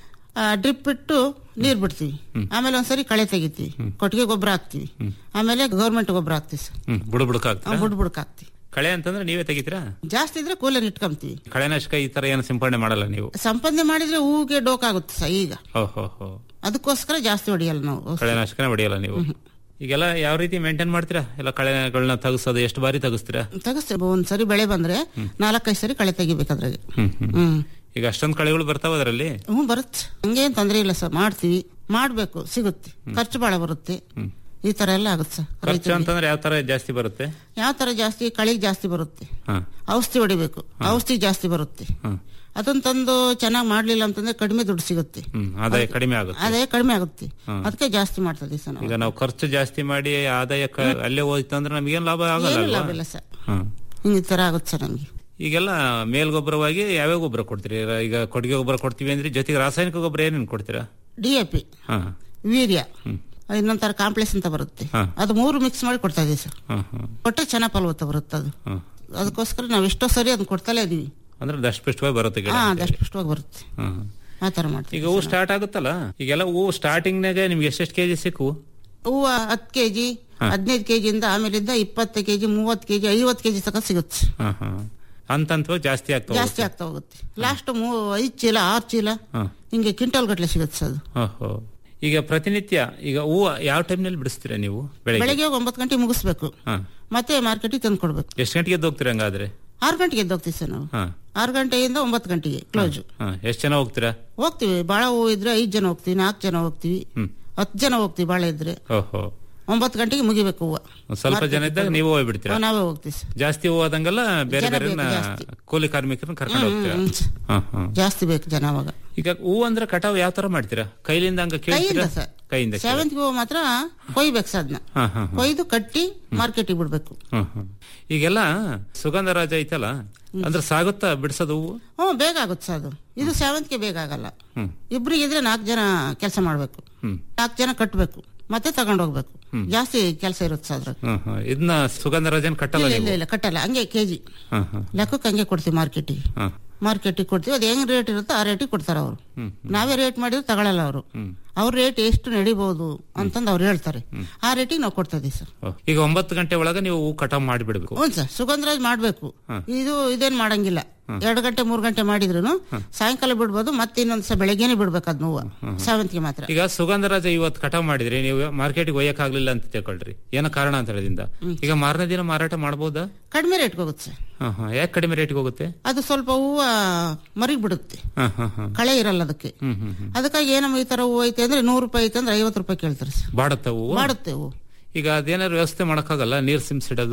ಡ್ರಿಪ್ ಇಟ್ಟು ನೀರ್ ಬಿಡ್ತೀವಿ ಆಮೇಲೆ ಒಂದ್ಸರಿ ಕಳೆ ತೆಗಿತೀವಿ ಕೊಟ್ಟಿಗೆ ಗೊಬ್ಬರ ಹಾಕ್ತಿವಿ ಆಮೇಲೆ ಗೌರ್ಮೆಂಟ್ ಗೊಬ್ಬರ ಹಾಕ್ತಿವಿ ಸರ್ ಹ್ಮ್ ಬುಡ ಬುಡಕ ಆ, ಬುಡ್ ಬುಡಕ್ ಹಾಕ್ತಿವಿ ಕಳೆ ಅಂತಂದ್ರೆ ನೀವೇ ತೆಗಿತೀರಾ ಜಾಸ್ತಿ ಇದ್ರೆ ಕೂಲರ್ ಇಟ್ಕೊಂತೀವಿ ಕಳೆನಾಶಕ ಈ ತರ ಏನು ಸಿಂಪಡಣೆ ಮಾಡಲ್ಲ ನೀವು ಸಂಪಾದನೆ ಮಾಡಿದ್ರೆ ಹೂವಿಗೆ ಡೋಕಾಗುತ್ತೆ ಸರ್ ಈಗ ಹೋ ಹೋ ಹೋ ಅದಕ್ಕೋಸ್ಕರ ಜಾಸ್ತಿ ಹೊಡಿಯಲ್ಲ ನಾವು ಕಳೆನಾಶಕನೇ ಹೊಡಿಯಲ್ಲ ನೀವು ಈಗೆಲ್ಲ ಯಾವ ರೀತಿ ಮೇಂಟೈನ್ ಮಾಡ್ತೀರಾ ಎಲ್ಲ ಕಳೆಗಳನ್ನ ತೆಗಿಸೋದು ಎಷ್ಟು ಬಾರಿ ತೆಗಿಸ್ತೀರಾ ತೆಗಿಸ್ತೇವೆ ಒಂದ್ಸರಿ ಬೆಳೆ ಬಂದ್ರೆ ನಾಲ್ಕೈದು ಸರಿ ಕಳೆ ತೆಗಿಬೇಕಾದ್ರಾಗೆ ಹ್ಮ್ ಹ್ಮ್ ಹ್ಮ್ ಈಗ ಅಷ್ಟೊಂದು ಕಳೆಗಳು ಬರ್ತಾವ ಅದರಲ್ಲಿ ಹ್ಞೂ ಬರುತ್ತೆ ಹಂಗೇನ್ ತೊಂದ್ರೆ ಇಲ್ಲ ಸರ್ ಮಾಡ್ತೀವಿ ಮಾಡ್ಬೇಕು ಸಿಗುತ್ತೆ ಖರ್ಚು ಬಹಳ ಬರುತ್ತೆ ಈ ತರ ಎಲ್ಲ ಆಗುತ್ತೆ ಸರ್ ಖರ್ಚು ಅಂತಂದ್ರೆ ಯಾವ ತರ ಜಾಸ್ತಿ ಬರುತ್ತೆ ಯಾವ ತರ ಜಾಸ್ತಿ ಕಳಿಗೆ ಜಾಸ್ತಿ ಬರುತ್ತೆ ಹಾ ಔಷಧಿ ಹೊಡಿಬೇಕು ಔಷಧಿ ಜಾಸ್ತಿ ಬರುತ್ತೆ ಹ್ಮ್. ಅದನ್ನ ತಂದು ಚೆನ್ನಾಗಿ ಮಾಡ್ಲಿಲ್ಲ ಅಂತಂದ್ರೆ ಕಡಿಮೆ ದುಡ್ಡು ಸಿಗುತ್ತೆ ಹ್ಮ್ ಆದಾಯ ಕಡಿಮೆ ಆಗುತ್ತೆ ಅದೇ ಕಡಿಮೆ ಆಗುತ್ತೆ ಅದಕ್ಕೆ ಜಾಸ್ತಿ ಮಾಡ್ತದೆ ಸರ್ ನಾವು ಈಗ ನಾವು ಖರ್ಚು ಜಾಸ್ತಿ ಮಾಡಿ ಆದಾಯ ಕ- ಅಲ್ಲೇ ಹೋಯ್ತು ಅಂದ್ರೆ ನಮಗೇನು ಲಾಭ ಆಗಲ್ಲ ಏನು ಅಲ್ವಾ? ಲಾಭ ಇಲ್ಲ ಸರ್ ಹ್ಮ್. ಹಿಂಗ್ ಈ ತರ ಆಗುತ್ತೆ ಸರ್ ನಮ್ಗೆ ಈಗೆಲ್ಲ ಮೇಲ್ಗೊಬ್ಬರವಾಗಿ ಯಾವ್ಯಾವ ಗೊಬ್ಬರ ಕೊಡ್ತೀರಿ ಈಗ ಕೊಟ್ಟಿಗೆ ಗೊಬ್ಬರ ಕೊಡ್ತೀವಿ ಅಂದ್ರೆ ಜೊತೆಗೆ ರಾಸಾಯನಿಕ ಗೊಬ್ಬರ ಏನೇನು ಕೊಡ್ತೀರಾ ಡಿ ಎ ಪಿ ಹಾ ವೀರ್ಯ ಇನ್ನೊಂಥರ ಕಾಂಪ್ಲೆಕ್ಸ್ ಅಂತ ಬರುತ್ತೆ ಹಾ. ಅದು ಮೂರು ಮಿಕ್ಸ್ ಮಾಡಿ ಕೊಡ್ತಾ ಇದೀವಿ ಸರ್ ಹಾ ಹಾ ಕೊಟ್ಟರೆ ಚೆನ್ನಾಗಿ ಫಲವತ್ತ ಬರುತ್ತೆ ಅದು ಹಾ ಅದಕ್ಕೋಸ್ಕರ ನಾವು ಎಷ್ಟೋ ಸರಿ ಅದನ್ನ ಕೊಡ್ತಲೇ ಇದೀವಿ ಅಂದ್ರೆ ದಷ್ಟಪುಷ್ಟವಾಗಿ ಬರುತ್ತೆ ಗಿಡ ಹಾ ಅಂತ ಹೇಳಿ. ಅದಷ್ಟು ಪುಷ್ಟವಾಗಿ ಬರುತ್ತೆ ಹಾ, ಹಾ. ಆ ತರ ಮಾಡ್ತೀವಿ ಈಗ ಹೂ ಸ್ಟಾರ್ಟ್ ಆಗುತ್ತಲ್ಲ ಈಗೆಲ್ಲ ಹೂ ಸ್ಟಾರ್ಟಿಂಗ್ನಾಗ ನಿಮ್ಗೆ ಎಷ್ಟೆಷ್ಟು ಕೆಜಿ ಸಿಕ್ಕು ಹೂವು ಹತ್ತು ಕೆಜಿ ಹದಿನೈದು ಕೆಜಿಯಿಂದ ಆಮೇಲಿಂದ ಇಪ್ಪತ್ತು ಕೆಜಿ ಮೂವತ್ತು ಕೆಜಿ ಐವತ್ತು ಕೆಜಿ ತನಕ ಸಿಗುತ್ತೆ ಹಾ ಹಾ ಹಂತ ಹಂತವಾಗಿ ಜಾಸ್ತಿ ಆಗ್ತಾ ಜಾಸ್ತಿ ಆಗ್ತಾ ಹೋಗುತ್ತೆ ಲಾಸ್ಟ್ ಐದು ಚೀಲ ಆರು ಚೀಲ ಹಾ. ಹಿಂಗೆ ಕ್ವಿಂಟಲ್ ಗಟ್ಲೆ ಸಿಗುತ್ತೆ ಸರ್ ಅದು ಓಹೋ ಈಗ ಪ್ರತಿನಿತ್ಯ ಈಗ ಹೂವು ಯಾವ ಟೈಮ್ನಲ್ಲಿ ಬಿಡಿಸ್ತೀರಾ ನೀವು ಬೆಳಗ್ಗೆ ಬೆಳಗ್ಗೆ ಹೋಗಿ ಒಂಬತ್ತು ಗಂಟೆ ಮುಗಿಸ್ಬೇಕು ಹಾ ಮತ್ತೆ ಮಾರ್ಕೆಟಿಗೆ ತಂದು ಕೊಡ್ಬೇಕು ಎಷ್ಟು ಗಂಟೆಗೆ ಎದ್ದು ಹೋಗ್ತೀರಾ ಹಂಗಾದ್ರೆ ಆರು ಗಂಟೆಗೆ ಎದ್ದು ಹೋಗ್ತೀವಿ ಸರ್ ನಾವು ಹಾ ಆರು ಗಂಟೆಯಿಂದ ಒಂಬತ್ತು ಗಂಟೆಗೆ ಕ್ಲೋಸ್ ಹಾ ಎಷ್ಟು ಜನ ಹೋಗ್ತೀರಾ ಹೋಗ್ತೀವಿ ಬಾಳ ಹೂವು ಇದ್ರೆ ಐದು ಜನ ಹೋಗ್ತೀವಿ ನಾಲ್ಕು ಜನ ಹೋಗ್ತೀವಿ ಹ್ಮ್ ಹತ್ತು ಜನ ಹೋಗ್ತೀವಿ ಬಾಳ ಇದ್ರೆ ಓಹೋ ಒಂಬತ್ತು ಗಂಟೆಗೆ ಮುಗಿಬೇಕು ಹೂವು ಒಂದ್ ಸ್ವಲ್ಪ ಜನ ಇದ್ದಾಗ ನೀವು ಹೋಗ್ಬಿಡ್ತೀರಾ ನಾವೇ ಹೋಗ್ತೀವಿ ಸರ್ ಜಾಸ್ತಿ ಹೂ ಆದಂಗೆಲ್ಲ ಬೇರೆ ಜನ ಬೇರೆ ಬೇಕು ಜಾಸ್ತಿ. ಕೂಲಿ ಕಾರ್ಮಿಕರನ್ನ ಕರ್ಕೊಂಡು ಹೋಗ್ತೀರಾ ಹ್ಮ್, ಹಾ ಹಾ ಜಾಸ್ತಿ ಬೇಕು ಜನ ಅವಾಗ ಈಗ ಹೂ ಅಂದ್ರೆ ಕಟಾವ್ ಯಾವ ತರ ಮಾಡ್ತೀರಾ ಕೈಲಿಂದ ಹಂಗ ಕೇಳ್ತೀರಾ ಕೈಯಿಂದ ಸರ್ ಕೈಯಿಂದ ಕೇಳ್ತೀರಾ? ಸೇವಂತಿಗೆ ಹೂವು ಮಾತ್ರ ಕೊಯ್ಬೇಕು ಸರ್ ಅದನ್ನ ಹಾ ಹಾ ಹಾ. ಕೊಯ್ದು ಕಟ್ಟಿ ಮಾರ್ಕೆಟಿಗೆ ಬಿಡ್ಬೇಕು ಹ್ಮ್, ಹ್ಮ್. ಈಗೆಲ್ಲ ಸುಗಂಧ ರಾಜ ಐತಲ್ಲ ಅಂದ್ರೆ ಸಾಗುತ್ತಾ ಬಿಡ್ಸೋದು ಹೂವು ಹ್ಞೂ ಬೇಗ ಆಗುತ್ತೆ ಸರ್ ಅದು ಇದು ಸೇವಂತಿಗೆ ಬೇಗ ಆಗಲ್ಲ ಹ್ಮ್ ಇಬ್ರಿಗಿದ್ರೆ ನಾಲ್ಕು ಜನ ಕೆಲಸ ಮಾಡ್ಬೇಕು ಹ್ಮ್ ನಾಲ್ಕು ಜನ ಕಟ್ಟಬೇಕು ಮತ್ತೆ ತಗೊಂಡು ಹೋಗ್ಬೇಕು ಜಾಸ್ತಿ ಕೆಲಸ ಇರುತ್ತೆ ಸರ್ ಅದ್ರಾಗ ಹ್ಮ್, ಹ್ಮ್. ಇದನ್ನ ಸುಗಂಧ ರಾಜನ್ ಕಟ್ಟಲ್ಲ ಇಲ್ಲ ಇಲ್ಲ ನೀವು ಇಲ್ಲ ಕಟ್ಟಲ್ಲ ಹಂಗೆ ಕೆಜಿ ಹಾ ಹಾ ಲೆಕ್ಕಕ್ಕೆ ಹಂಗೆ ಕೊಡ್ತೀವಿ ಮಾರ್ಕೆಟಿಗೆ ಹಾ ಮಾರ್ಕೆಟಿಗೆ ಕೊಡ್ತೀವಿ ಅದು ಹೆಂಗ್ ರೇಟ್ ಇರುತ್ತೋ ಆ ರೇಟಿಗೆ ಕೊಡ್ತಾರೆ ಅವರು ಹ್ಮ್, ನಾವೇ ರೇಟ್ ಮಾಡಿದ್ರೆ ತಗೊಳಲ್ಲ ಅವರು ಅವ್ರ ರೇಟ್ ಎಷ್ಟು ನಡಿಬಹುದು ಅಂತಂದು ಅವ್ರು ಹೇಳ್ತಾರೆ ಆ ರೇಟಿಗೆ ನಾವು ಕೊಡ್ತಾ ಇದೀವಿ ಸರ್ ಓ, ಈಗ ಒಂಬತ್ತು ಗಂಟೆ ಒಳಗೆ ನೀವು ಹೂ ಕಟಾವ್ ಮಾಡಿಬಿಡ್ಬೇಕು ಹ್ಞೂ ಸರ್ ಸುಗಂಧರಾಜ್ ಮಾಡ್ಬೇಕು ಇದು ಇದೇನ್ ಮಾಡಂಗಿಲ್ಲ ಎರಡು ಗಂಟೆ ಮೂರು ಗಂಟೆ ಮಾಡಿದ್ರು ಸಾಯಂಕಾಲ ಬಿಡ್ಬೋದು ಮತ್ತೆ ಇನ್ನೊಂದ್ಸ ಬೆಳಗ್ಗೆನೆ ಬಿಡ್ಬೇಕು ಅದ್ ಹೂವು ಸೇವಂತಿಗೆ ಮಾತ್ರ ಈಗ ಸುಗಂಧ ರಾಜ ಇವತ್ತು ಕಟಾವ್ ಮಾಡಿದ್ರಿ ನೀವು ಮಾರ್ಕೆಟ್ಗೆ ಒಯ್ಯಕ್ ಆಗ್ಲಿಲ್ಲ ಅಂತ ತಿಳ್ಕೊಳ್ರಿ ಏನೋ ಕಾರಣ ಅಂತ ಹೇಳಿದಿಂದ ಈಗ ಮಾರನೇ ದಿನ ಮಾರಾಟ ಮಾಡಬಹುದಾ ಕಡಿಮೆ ರೇಟ್ಗೆ ಹೋಗುತ್ತೆ ಸರ್ ಹಾ ಹಾ ಯಾಕೆ ಕಡಿಮೆ ರೇಟ್ಗೆ ಹೋಗುತ್ತೆ ಅದು ಸ್ವಲ್ಪ ಹೂವು ಮರಿಗ್ ಬಿಡುತ್ತೆ ಹಾ ಹಾ ಹಾ ಕಳೆ ಇರಲ್ಲ ಅದಕ್ಕೆ ಹ್ಮ್ ಹ್ಮ್ ಹ್ಮ್ ಅದಕ್ಕಾಗಿ ಏನಮ್ಮ ಈ ತರ ಹೂವು ಐತೆ ಅಂದ್ರೆ ನೂರು ರೂಪಾಯಿ ಐತೆ ಅಂದ್ರೆ ಐವತ್ತು ರೂಪಾಯಿ ಕೇಳ್ತಾರೆ ಸರ್ ಬಾಡತ್ತ ಹೂವು ಮಾಡುತ್ತೆ ಹೂವು ಈಗ ಅದೇನಾದ್ರು ವ್ಯವಸ್ಥೆ ಮಾಡಕ್ಕಾಗಲ್ಲ ನೀರ್ ಸಿಂಸಿಡೋದು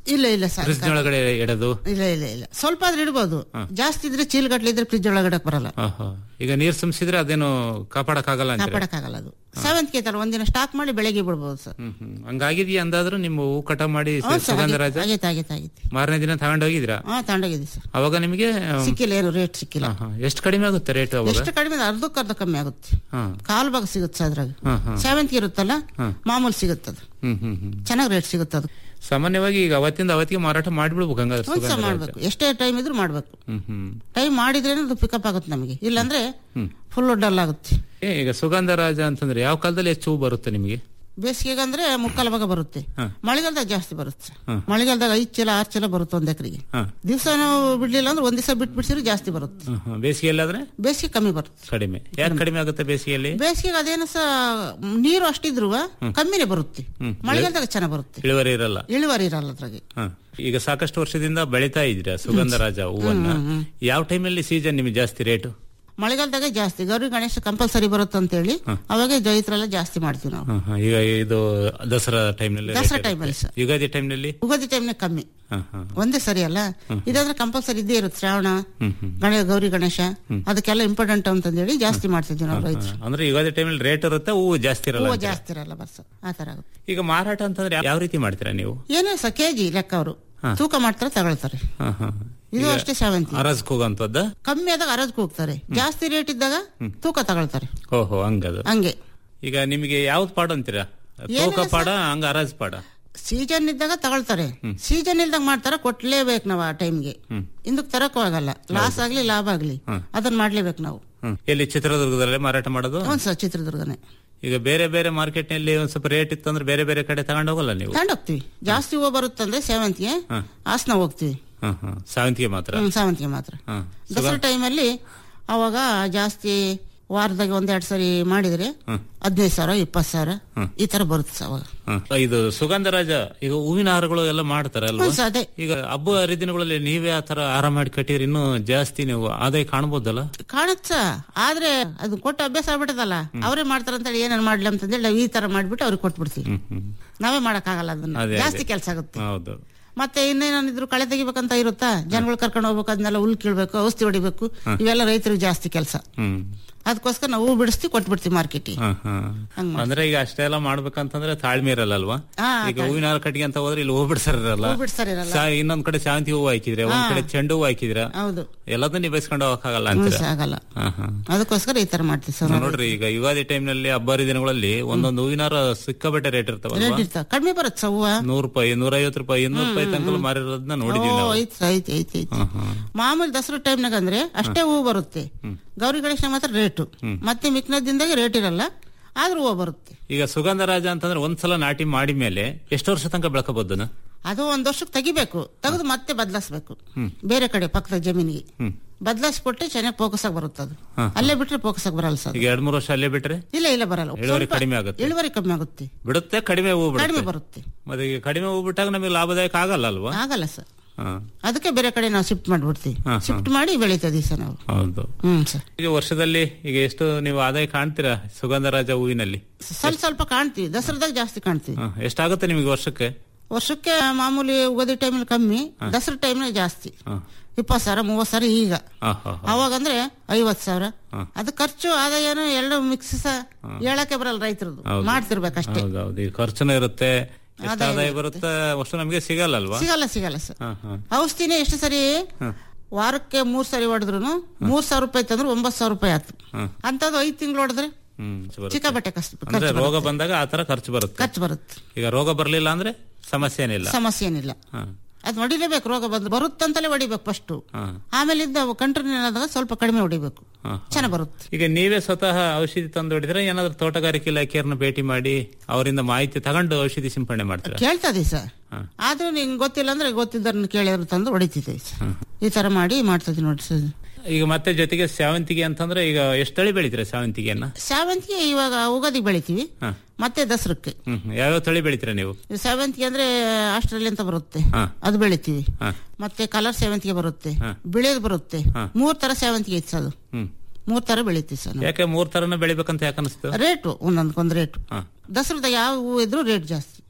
ಇಲ್ಲ ಇಲ್ಲ ಸರ್ ಫ್ರಿಜ್ ಒಳಗಡೆ ಇಡೋದು ಇಲ್ಲ ಇಲ್ಲ ಇಲ್ಲ ಸ್ವಲ್ಪ ಆದ್ರೆ ಇಡ್ಬೋದು ಜಾಸ್ತಿ ಇದ್ರೆ ಚೀಲಗಟ್ಲೆ ಇದ್ರೆ ಫ್ರಿಜ್ ಒಳಗಡೆ ಬರಲ್ಲ ಆಹಾ. ಈಗ ನೀರ್ ತುಂಬಿಸಿದ್ರೆ ಅದೇನು ಕಾಪಾಡಕ್ಕಾಗಲ್ಲ ಅಂತ ಕಾಪಾಡಕ್ಕಾಗಲ್ಲ ಅದು ಸೇವಂತಿಗೆ ತರ ಒಂದಿನ ಸ್ಟಾಕ್ ಮಾಡಿ ಬೆಳಗ್ಗೆ ಬಿಡ್ಬೋದು ಸರ್ ಹ್ಮ್ ಹ್ಮ್ ಹಂಗಾಗಿದ್ಯಾ ಅಂದಾದ್ರೂ ನಿಮ್ಮ ಹೂ ಕಟ ಮಾಡಿ ಹೌದು ಸರ್ ಸುಗಂಧರಾಜ ಆಗೈತೆ ಆಗೈತೆ ಆಗೈತೆ ಮಾರನೇ ದಿನ ತಗೊಂಡು ಹೋಗಿದ್ರಾ ಹಾ ತಗೊಂಡೋಗಿದ್ದೆ ಸರ್ ಅವಾಗ ನಿಮಗೆ ಸಿಕ್ಕಿಲ್ಲ ಏನು ರೇಟ್ ಸಿಕ್ಕಿಲ್ಲ ಎಷ್ಟು ಕಡಿಮೆ ಆಗುತ್ತೆ ರೇಟ್ ಅವಾಗ ಎಷ್ಟು ಕಡಿಮೆ ಇದೆ? ಅರ್ಧಕ್ಕೆ ಅರ್ಧ ಕಮ್ಮಿ ಆಗುತ್ತೆ ಹಾ. ಕಾಲು ಭಾಗ ಸಿಗುತ್ತೆ ಸರ್ ಅದ್ರಾಗ ಹಾ, ಹಾ. ಸೇವಂತಿಗೆ ಇರುತ್ತಲ್ಲ ಹಾ. ಮಾಮೂಲಿ ಸಿಗುತ್ತದು ಹ್ಮ್ ಹ್ಮ್ ಹ್ಮ್ ಚೆನ್ನಾಗಿ ರೇಟ್ ಸಿಗುತ್ತೆ ಅದು ಸಾಮಾನ್ಯವಾಗಿ ಈಗ ಅವತ್ತಿಂದ ಅವತ್ತಿಗೆ ಮಾರಾಟ ಮಾಡ್ಬಿಡ್ಬೇಕು ಹಂಗಾದ್ರೆ ಒಂದ್ಸ ಸುಗಂಧರಾಜ. ಮಾಡ್ಬೇಕು ಎಷ್ಟೇ ಟೈಮ್ ಇದ್ರೂ ಮಾಡ್ಬೇಕು ಹ್ಮ್ ಹ್ಮ್ ಟೈಮ್ ಮಾಡಿದ್ರೇನೆ ಅದು ಪಿಕಪ್ ಆಗುತ್ತೆ ನಮಗೆ ಇಲ್ಲಾಂದ್ರೆ ಹ್ಮ್. ಫುಲ್ ಡಲ್ ಆಗುತ್ತೆ ಏ, ಈಗ ಸುಗಂಧರಾಜ ಅಂತಂದ್ರೆ ಯಾವ ಕಾಲದಲ್ಲಿ ಹೆಚ್ಚು ಹೂ ಬರುತ್ತೆ ನಿಮಗೆ ಬೇಸಿಗೆಗೆ ಅಂದ್ರೆ ಮುಕ್ಕಾಲು ಭಾಗ ಬರುತ್ತೆ ಹಾ. ಮಳೆಗಾಲದಾಗ ಜಾಸ್ತಿ ಬರುತ್ತೆ ಹಾ. ಮಳೆಗಾಲದಾಗ ಐದು ಚೀಲ ಆರು ಚೀಲ ಬರುತ್ತೆ ಒಂದ್ ಎಕರೆಗೆ ಹಾ. ದಿವಸ ನಾವು ಬಿಡ್ಲಿಲ್ಲ ಅಂದ್ರೆ ಒಂದ್ ದಿವಸ ಬಿಟ್ಟು ಬಿಡ್ಸಿದ್ರೆ ಜಾಸ್ತಿ ಬರುತ್ತೆ ಹ್ಮ್, ಹ್ಮ್. ಬೇಸಿಗೆಯಲ್ಲಾದ್ರೆ ಬೇಸಿಗೆ ಕಮ್ಮಿ ಬರುತ್ತೆ ಕಡಿಮೆ ಯಾಕೆ ಕಡಿಮೆ ಆಗುತ್ತೆ ಬೇಸಿಗೆಯಲ್ಲಿ ಬೇಸಿಗೆಗೆ ಅದೇನು ಸಹ ನೀರು ಅಷ್ಟಿದ್ರು ಕಮ್ಮಿನೇ ಬರುತ್ತೆ ಹ್ಮ್. ಮಳೆಗಾಲದಾಗ ಚೆನ್ನಾಗಿ ಬರುತ್ತೆ ಇಳುವರಿ ಇರಲ್ಲ ಇಳುವರಿ ಇರಲ್ಲ ಅದ್ರಾಗೆ ಹ. ಈಗ ಸಾಕಷ್ಟು ವರ್ಷದಿಂದ ಬೆಳೀತಾ ಇದ್ದೀರಾ ಸುಗಂಧರಾಜ ಹೂವನ್ನ ಯಾವ ಟೈಮಲ್ಲಿ ಸೀಸನ್ ನಿಮಗೆ ಜಾಸ್ತಿ ರೇಟು ಮಳೆಗಾಲದಾಗ ಜಾಸ್ತಿ ಗೌರಿ ಗಣೇಶ ಕಂಪಲ್ಸರಿ ಬರುತ್ತೆ ಅಂತ ಹೇಳಿ ಅವಾಗ ಜೈತ್ರೆಲ್ಲ ಜಾಸ್ತಿ ಮಾಡ್ತೀವಿ ನಾವು ಹ, ಹ. ಈಗ ಇದು ದಸರಾ ಟೈಮ್ನಲ್ಲಿ ದಸರಾ ಟೈಮಲ್ಲಿ ಸರ್ ಯುಗಾದಿ ಟೈಮ್ನಲ್ಲಿ ಉಗಾದಿ ಟೈಮ್ನಾಗ ಕಮ್ಮಿ ಹ, ಹ. ಒಂದೇ ಸರಿ ಅಲ್ಲ ಇದಾದ್ರೆ ಕಂಪಲ್ಸರಿ ಇದ್ದೇ ಇರುತ್ತೆ ಶ್ರಾವಣ ಹ್ಮ್, ಹ್ಮ್. ಗಣೇ ಗೌರಿ ಗಣೇಶ ಅದಕ್ಕೆಲ್ಲ ಇಂಪಾರ್ಟೆಂಟ್ ಅಂತಂದೇಳಿ ಜಾಸ್ತಿ ಮಾಡ್ತಿದ್ವಿ ನಾವು ರೈತರು ಅಂದ್ರೆ ಯುಗಾದಿ ಟೈಮಲ್ಲಿ ರೇಟ್ ಇರುತ್ತೆ ಹೂವು ಜಾಸ್ತಿ ಇರಲ್ಲ ಹೂವು ಅಂತೀರ. ಜಾಸ್ತಿ ಇರಲ್ಲ ಬರ್ಸ ಆ ತರ ಆಗುತ್ತೆ ಈಗ ಮಾರಾಟ ಅಂತಂದ್ರೆ ಯಾವ ರೀತಿ ಮಾಡ್ತೀರಾ ನೀವು ಏನೇ ಸಹ ಕೆಜಿ ಲೆಕ್ಕ ಅವರು ಹಾ. ತೂಕ ಮಾಡ್ತಾರೆ ತಗೊಳ್ತಾರೆ ಹ, ಹ. ಇದು ಈಗ ಅಷ್ಟೇ ಸೇವಂತಿ ಅರಸ್ಕ್ ಹೋಗಂತದ್ದ ಕಮ್ಮಿ ಆದಾಗ ಅರದ್ಗೆ ಹೋಗ್ತಾರೆ ಜಾಸ್ತಿ ರೇಟ್ ಇದ್ದಾಗ ತೂಕ ತಗೊಳ್ತಾರೆ ಓಹೋ ಹಂಗದು ಹಂಗೆ ಈಗ ನಿಮಗೆ ಯಾವ್ದು ಪಾಡ ಅಂತೀರಾ ತೂಕ ಪಾಡ ಹಂಗ ಅರಾಜ್ ಪಾಡ ಸೀಸನ್ ಇದ್ದಾಗ ತಗೊಳ್ತಾರೆ ಸೀಸನ್ ಇಲ್ದಾಗ ಮಾಡ್ತಾರ ಕೊಟ್ಲೇಬೇಕು ನಾವು ಆ ಟೈಮ್ಗೆ ಇಂದಕ್ ತರಕ್ಕೂ ಆಗಲ್ಲ ಲಾಸ್ ಆಗ್ಲಿ ಲಾಭ ಆಗ್ಲಿ ಅದನ್ನ ಮಾಡ್ಲೇಬೇಕು ನಾವು ಹ್ಮ್. ಎಲ್ಲಿ ಚಿತ್ರದುರ್ಗದಲ್ಲೇ ಮಾರಾಟ ಮಾಡೋದು ಒಂದ್ ಸಹ ಚಿತ್ರದುರ್ಗನೆ ಈಗ ಬೇರೆ ಬೇರೆ ಮಾರ್ಕೆಟ್ ನಲ್ಲಿ ಒಂದ್ ಸ್ವಲ್ಪ ರೇಟ್ ಇತ್ತು ಅಂದ್ರೆ ಬೇರೆ ಬೇರೆ ಕಡೆ ತಗೊಂಡ್ ಹೋಗಲ್ಲ ನೀವು ತಗೊಂಡೋಗ್ತಿವಿ ಜಾಸ್ತಿ ಹೂವು ಬರುತ್ತಂದ್ರೆ ಸೇವಂತಿಗೆ ಹಾ. ಹಾಸನ ಹೋಗ್ತಿವಿ ಹ, ಹ. ಸಾವಂತಿಗೆ ಮಾತ್ರ ಹ್ಮ್, ಸೇವಂತಿಗೆ ಮಾತ್ರ ಹ. ದಸರಾ ಟೈಮಲ್ಲಿ ಅವಾಗ ಜಾಸ್ತಿ ವಾರದಾಗ ಒಂದೆರಡು ಸರಿ ಮಾಡಿದ್ರೆ ಹದಿನೈದು ಸಾವಿರ ಇಪ್ಪತ್ತು ಸಾವಿರ ಈ ತರ ಬರುತ್ತೆ ಸರ್ ಅವಾಗ ಹ. ಇದು ಸುಗಂಧರಾಜ ಈಗ ಹೂವಿನ ಹಾರಗಳು ಎಲ್ಲ ಮಾಡ್ತಾರೆ ಅಲ್ವಾ ಹ್ಮ್, ಸರ್, ಅದೇ. ಈಗ ಹಬ್ಬ ಹರಿದಿನಗಳಲ್ಲಿ ನೀವೇ ಆ ತರ ಹಾರ ಮಾಡಿ ಕಟ್ಟಿರಿ ಇನ್ನೂ ಜಾಸ್ತಿ ನೀವು ಆದಾಯ ಕಾಣ್ಬೋದಲ್ಲ ಕಾಣುತ್ತ ಆದ್ರೆ ಅದು ಕೊಟ್ಟು ಅಭ್ಯಾಸ ಆಗ್ಬಿಟ್ಟದಲ್ಲ ಅವರೇ ಮಾಡ್ತಾರ ಅಂತ ಹೇಳಿ ಏನಾರು ಮಾಡ್ಲಿ ಅಂತಂದೇಳಿ ನಾವು ಈ ತರ ಮಾಡ್ಬಿಟ್ಟು ಅವ್ರಿಗೆ ಕೊಟ್ಬಿಡ್ತೀವಿ ನಾವೇ ಮಾಡಕ್ಕಾಗಲ್ಲ ಅದನ್ನ ಅದೇ, ಜಾಸ್ತಿ ಅದೇ. ಕೆಲಸ ಆಗುತ್ತೆ ಹೌದು ಮತ್ತೆ ಇನ್ನೇನಿದ್ರು ಕಳೆ ತೆಗಿಬೇಕಂತ ಇರುತ್ತಾ ಜನಗಳು ಕರ್ಕೊಂಡು ಹೋಗ್ಬೇಕು ಅದನ್ನೆಲ್ಲ ಹುಲ್ ಕೀಳ್ಬೇಕು ಔಷಧಿ ಹೊಡಿಬೇಕು ಇವೆಲ್ಲ ರೈತರಿಗೆ ಜಾಸ್ತಿ ಕೆಲಸ ಹ್ಮ್ ಅದಕ್ಕೋಸ್ಕರ ನಾವು ಹೂ ಬಿಡಿಸ್ತಿ ಕೊಟ್ಬಿಡ್ತೀವಿ ಮಾರ್ಕೆಟಿಗೆ ಹ, ಹ. ಹಂಗ್ ಮಾಡ್ತೀವಿ. ಅಂದ್ರೆ ಈಗ ಅಷ್ಟೆಲ್ಲ ಮಾಡ್ಬೇಕಂತಂದ್ರೆ ತಾಳ್ಮೆ ಇರಲ್ಲ ಅಲ್ವಾ ಹಾ, ಈಗ ಹೂವಿನ ಹಾರ ಕಟ್ಟಿಗೆ ಅಂತ ಹೋದ್ರೆ ಇಲ್ಲಿ ಹೂ ಬಿಡ್ಸರಲ್ಲ ಹೂ ಬಿಡ್ಸರಿರಲ್ಲ. ಇನ್ನೊಂದ್ ಕಡೆ ಶಾಂತಿ ಹೂವು ಹಾಕಿದ್ರೆ ಒಂದ್ ಹಾ. ಕಡೆ ಚೆಂಡು ಹೂವು ಹಾಕಿದ್ರ ಹೌದು ಎಲ್ಲದನ್ನ ನಿಭಾಯಿಸ್ಕೊಂಡು ಹೋಗಕ್ಕಾಗಲ್ಲ ಹ್ಮ್, ಅಂತೀರ ಸಹ ಆಗಲ್ಲ ಹ, ಹ. ಅದಕ್ಕೋಸ್ಕರ ಈ ತರ ಮಾಡ್ತೀವಿ ಸರ್ ನೋಡ್ರಿ ಈಗ ಯುಗಾದಿ ಟೈಮ್ ನಲ್ಲಿ ಹಬ್ಬ ದಿನಗಳಲ್ಲಿ ಒಂದೊಂದು ಹೂವಿನಾರ ಸಿಕ್ಕಾಬಟ್ಟೆ ರೇಟ್ ಇರ್ತಾವಲ್ವಾ ರೇಟ್ ಇರ್ತಾವ ಕಡಿಮೆ ಬರುತ್ತೆ ಸರ್ ಹೂವ ನೂರು ರೂಪಾಯಿ ನೂರ ಐವತ್ತು ರೂಪಾಯಿ ಇನ್ನೂರು ರೂಪಾಯಿ ತನಕ ಮಾರಿರೋದನ್ನ ನೋಡಿದೀವಿ ಓ, ನಾವು ಐತ್ ಐತ್ ಐತ್ ಐತ್ ಮಾಮೂಲಿ ದಸರಾ ಟೈಮ್ನಾಗ ಅಂದ್ರೆ ಅಷ್ಟೇ ಹೂ ಬರುತ್ತೆ ಗೌರಿ ಗಣೇಶ ಮಾತ್ರ ರೇಟು ಮತ್ತೆ ಮಿಕ್ಕಿನ ದಿನದಾಗ ರೇಟ್ ಇರಲ್ಲ ಆದ್ರೂ ಹೂವು ಬರುತ್ತೆ ಈಗ ಸುಗಂಧರಾಜ ಅಂತಂದ್ರೆ ಒಂದ್ಸಲ ನಾಟಿ ಮಾಡಿ ಮೇಲೆ ಎಷ್ಟು ವರ್ಷ ತನಕ ಬೆಳಕಬಹುದನ್ನ ಅದು ಒಂದ್ ವರ್ಷಕ್ಕೆ ತೆಗಿಬೇಕು ತೆಗೆದು ಮತ್ತೆ ಬದಲಾಯಿಸ್ಬೇಕು ಬೇರೆ ಕಡೆ ಪಕ್ಕದ ಜಮೀನಿಗೆ ಬದಲಾಯಿಸ್ಕೊಟ್ಟೆ ಚೆನ್ನಾಗಿ ಫೋಕಸ್ ಆಗಿ ಬರುತ್ತೆ ಅದು ಹಾ. ಅಲ್ಲೇ ಬಿಟ್ರೆ ಫೋಕಸ್ ಆಗಿ ಬರಲ್ಲ ಸರ್ ಈಗ ಎರಡ್ ಮೂರು ವರ್ಷ ಅಲ್ಲೇ ಬಿಟ್ರೆ ಇಲ್ಲ ಇಲ್ಲ ಬರಲ್ಲ ಇಳುವರಿ ಸ್ವಲ್ಪ ಕಡಿಮೆ ಆಗುತ್ತೆ. ಇಳುವರಿ ಕಮ್ಮಿ ಆಗುತ್ತೆ ಬಿಡುತ್ತೆ ಕಡಿಮೆ ಹೂ ಕಡಿಮೆ ಬಿಡುತ್ತೆ ಬರುತ್ತೆ ಮತ್ತೆ ಈಗ ಕಡಿಮೆ ಹೂ ಬಿಟ್ಟಾಗ ನಮಗೆ ಲಾಭದಾಯಕ ಆಗಲ್ಲ ಅಲ್ವಾ ಆಗಲ್ಲ ಸರ್ ಹಾ. ಅದಕ್ಕೆ ಬೇರೆ ಕಡೆ ನಾವು ಶಿಫ್ಟ್ ಮಾಡ್ಬಿಡ್ತೀವಿ ಹಾ, ಹಾ. ಶಿಫ್ಟ್ ಮಾಡಿ ಬೆಳೀತದೆ ಸರ್ ನಾವು ಹೌದು ಹ್ಮ್ ಸರ್ ಈಗ ವರ್ಷದಲ್ಲಿ ಈಗ ಎಷ್ಟು ನೀವು ಆದಾಯ ಕಾಣ್ತೀರಾ ಸುಗಂಧರಾಜ ಹೂವಿನಲ್ಲಿ ಸ್ವಲ್ಪ ಸ್ವಲ್ಪ ಕಾಣ್ತೀವಿ ದಸರಾದಾಗ ಜಾಸ್ತಿ ಕಾಣ್ತೀವಿ ಹ, ಎಷ್ಟಾಗುತ್ತೆ ನಿಮಗೆ ವರ್ಷಕ್ಕೆ ವರ್ಷಕ್ಕೆ ಮಾಮೂಲಿ ಉಗಾದಿ ಟೈಮಲ್ಲಿ ಕಮ್ಮಿ ದಸರಾ ಟೈಮ್ನಾಗ ಜಾಸ್ತಿ ಹ. ಇಪ್ಪತ್ತು ಸಾವಿರ ಮೂವತ್ತು ಸಾವಿರ ಈಗ ಹ, ಹ, ಹ. ಅವಾಗ ಅಂದ್ರೆ ಐವತ್ ಸಾವಿರ ಅದು ಖರ್ಚು ಆದಾಯನು ಎರಡು ಮಿಕ್ಸ್ ಹೇಳಕ್ಕೆ ಬರಲ್ಲ ರೈತರದ್ದು ಹೌದು. ಮಾಡ್ತಿರ್ಬೇಕಷ್ಟೇ ಹೌದೌದು ಈಗ ಖರ್ಚುನೂ ಇರುತ್ತೆ ಎಷ್ಟು ಆದಾಯ ಆದಾಯ ಬರುತ್ತೆ ಅಷ್ಟು ನಮಗೆ ಸಿಗಲ್ಲ ಅಲ್ವಾ ಸಿಗಲ್ಲ ಸಿಗಲ್ಲ ಸರ್ ಹ, ಹ. ಔಷಧಿನೇ ಎಷ್ಟು ಸರಿ ವಾರಕ್ಕೆ ಮೂರ್ ಸರಿ ಹೊಡೆದ್ರು ಮೂರ್ ಸಾವಿರ ರೂಪಾಯಿ ತಂದ್ರೆ ಒಂಬತ್ತು ಸಾವಿರ ರೂಪಾಯಿ ಆಯ್ತು ಅಂತದ್ದು ಐದ್ ತಿಂಗಳು ಹೊಡೆದ್ರೆ ಹ್ಮ್ ಬರುತ್ತೆ. ಸಿಕ್ಕಾಪಟ್ಟೆ ಕಷ್ಟ ಅಂದ್ರೆ ಖರ್ಚು ರೋಗ ಬರುತ್ತೆ. ಬಂದಾಗ ಆತರ ಖರ್ಚು ಬರುತ್ತೆ ಖರ್ಚು ಬರುತ್ತೆ ಈಗ ರೋಗ ಬರ್ಲಿಲ್ಲ ಅಂದ್ರೆ ಸಮಸ್ಯೆ ಏನಿಲ್ಲ ಸಮಸ್ಯೆ ಏನಿಲ್ಲ ಹ, ಅದು ಹೊಡಿಲೇಬೇಕು ರೋಗ ಬಂದು ಬರುತ್ತಂತಲೇ ಹೊಡಿಬೇಕು ಫಸ್ಟ್ ಹ, ಆಮೇಲೆ ಇದ್ದ ಕಂಟ್ರೋಲ್ ಆದಾಗ ಸ್ವಲ್ಪ ಕಡಿಮೆ ಹೊಡಿಬೇಕು ಹ. ಚೆನ್ನಾಗ್ ಬರುತ್ತೆ ಈಗ ನೀವೇ ಸ್ವತಃ ಔಷಧಿ ತಂದು ಹೊಡಿದ್ರೆ ಏನಾದ್ರೂ ತೋಟಗಾರಿಕೆ ಇಲಾಖೆಯವ್ರನ್ನ ಭೇಟಿ ಮಾಡಿ ಅವರಿಂದ ಮಾಹಿತಿ ತಗೊಂಡು ಔಷಧಿ ಸಿಂಪಡಣೆ ಮಾಡ್ತೀರಾ ಕೇಳ್ತದೆ ಸರ್ ಆದ್ರೂ ನಿಂಗೆ ಗೊತ್ತಿಲ್ಲ ಅಂದ್ರೆ ಗೊತ್ತಿದ್ದರನ್ನ ಕೇಳಿದ್ರು ತಂದು ಹೊಡಿತಿದ್ದೆ ಸರ್ ಈ ತರ ಮಾಡಿ ಮಾಡ್ತದೆ ನೋಡಿ ಸರ್ ಈಗ ಮತ್ತೆ ಜೊತೆಗೆ ಸೇವಂತಿಗೆ ಅಂತಂದ್ರೆ ಈಗ ಎಷ್ಟು ತಳಿ ಬೆಳಿತೀರಾ ಸೇವಂತಿಗೆಯನ್ನ ಸೇವಂತಿಗೆ ಇವಾಗ ಉಗಾದಿಗೆ ಬೆಳಿತೀವಿ ಹ. ಮತ್ತೆ ದಸರಕ್ಕೆ ಹ್ಮ್ ಹ್ಮ್. ಯಾವ್ಯಾವ ತಳಿ ಬೆಳಿತೀರಾ ನೀವು ಈ ಸೇವಂತಿಗೆ ಅಂದ್ರೆ ಆಸ್ಟ್ರೇಲಿಯಾ ಅಂತ ಬರುತ್ತೆ ಹ. ಅದು ಬೆಳಿತೀವಿ ಹ. ಮತ್ತೆ ಕಲರ್ ಸೇವಂತಿಗೆ ಬರುತ್ತೆ ಹ. ಬಿಳಿಯೋದು ಬರುತ್ತೆ ಹ. ಮೂರ್ ತರ ಸೇವಂತಿಗೆ ಇತ್ತು ಅದು ಹ್ಮ್ ಮೂರ್ ತರ ಬೆಳಿತೀವಿ ಸರ್ ಯಾಕೆ ಮೂರ್ ತರನ ಬೆಳಿಬೇಕಂತ ಯಾಕೆ ಅನಿಸ್ತು ರೇಟು ಒಂದೊಂದಕ್ಕೊಂದು ರೇಟು ಹ. ದಸರದ ಯಾವ ಹೂ ಇದ್ರು ರೇಟ್ ಜಾಸ್ತಿ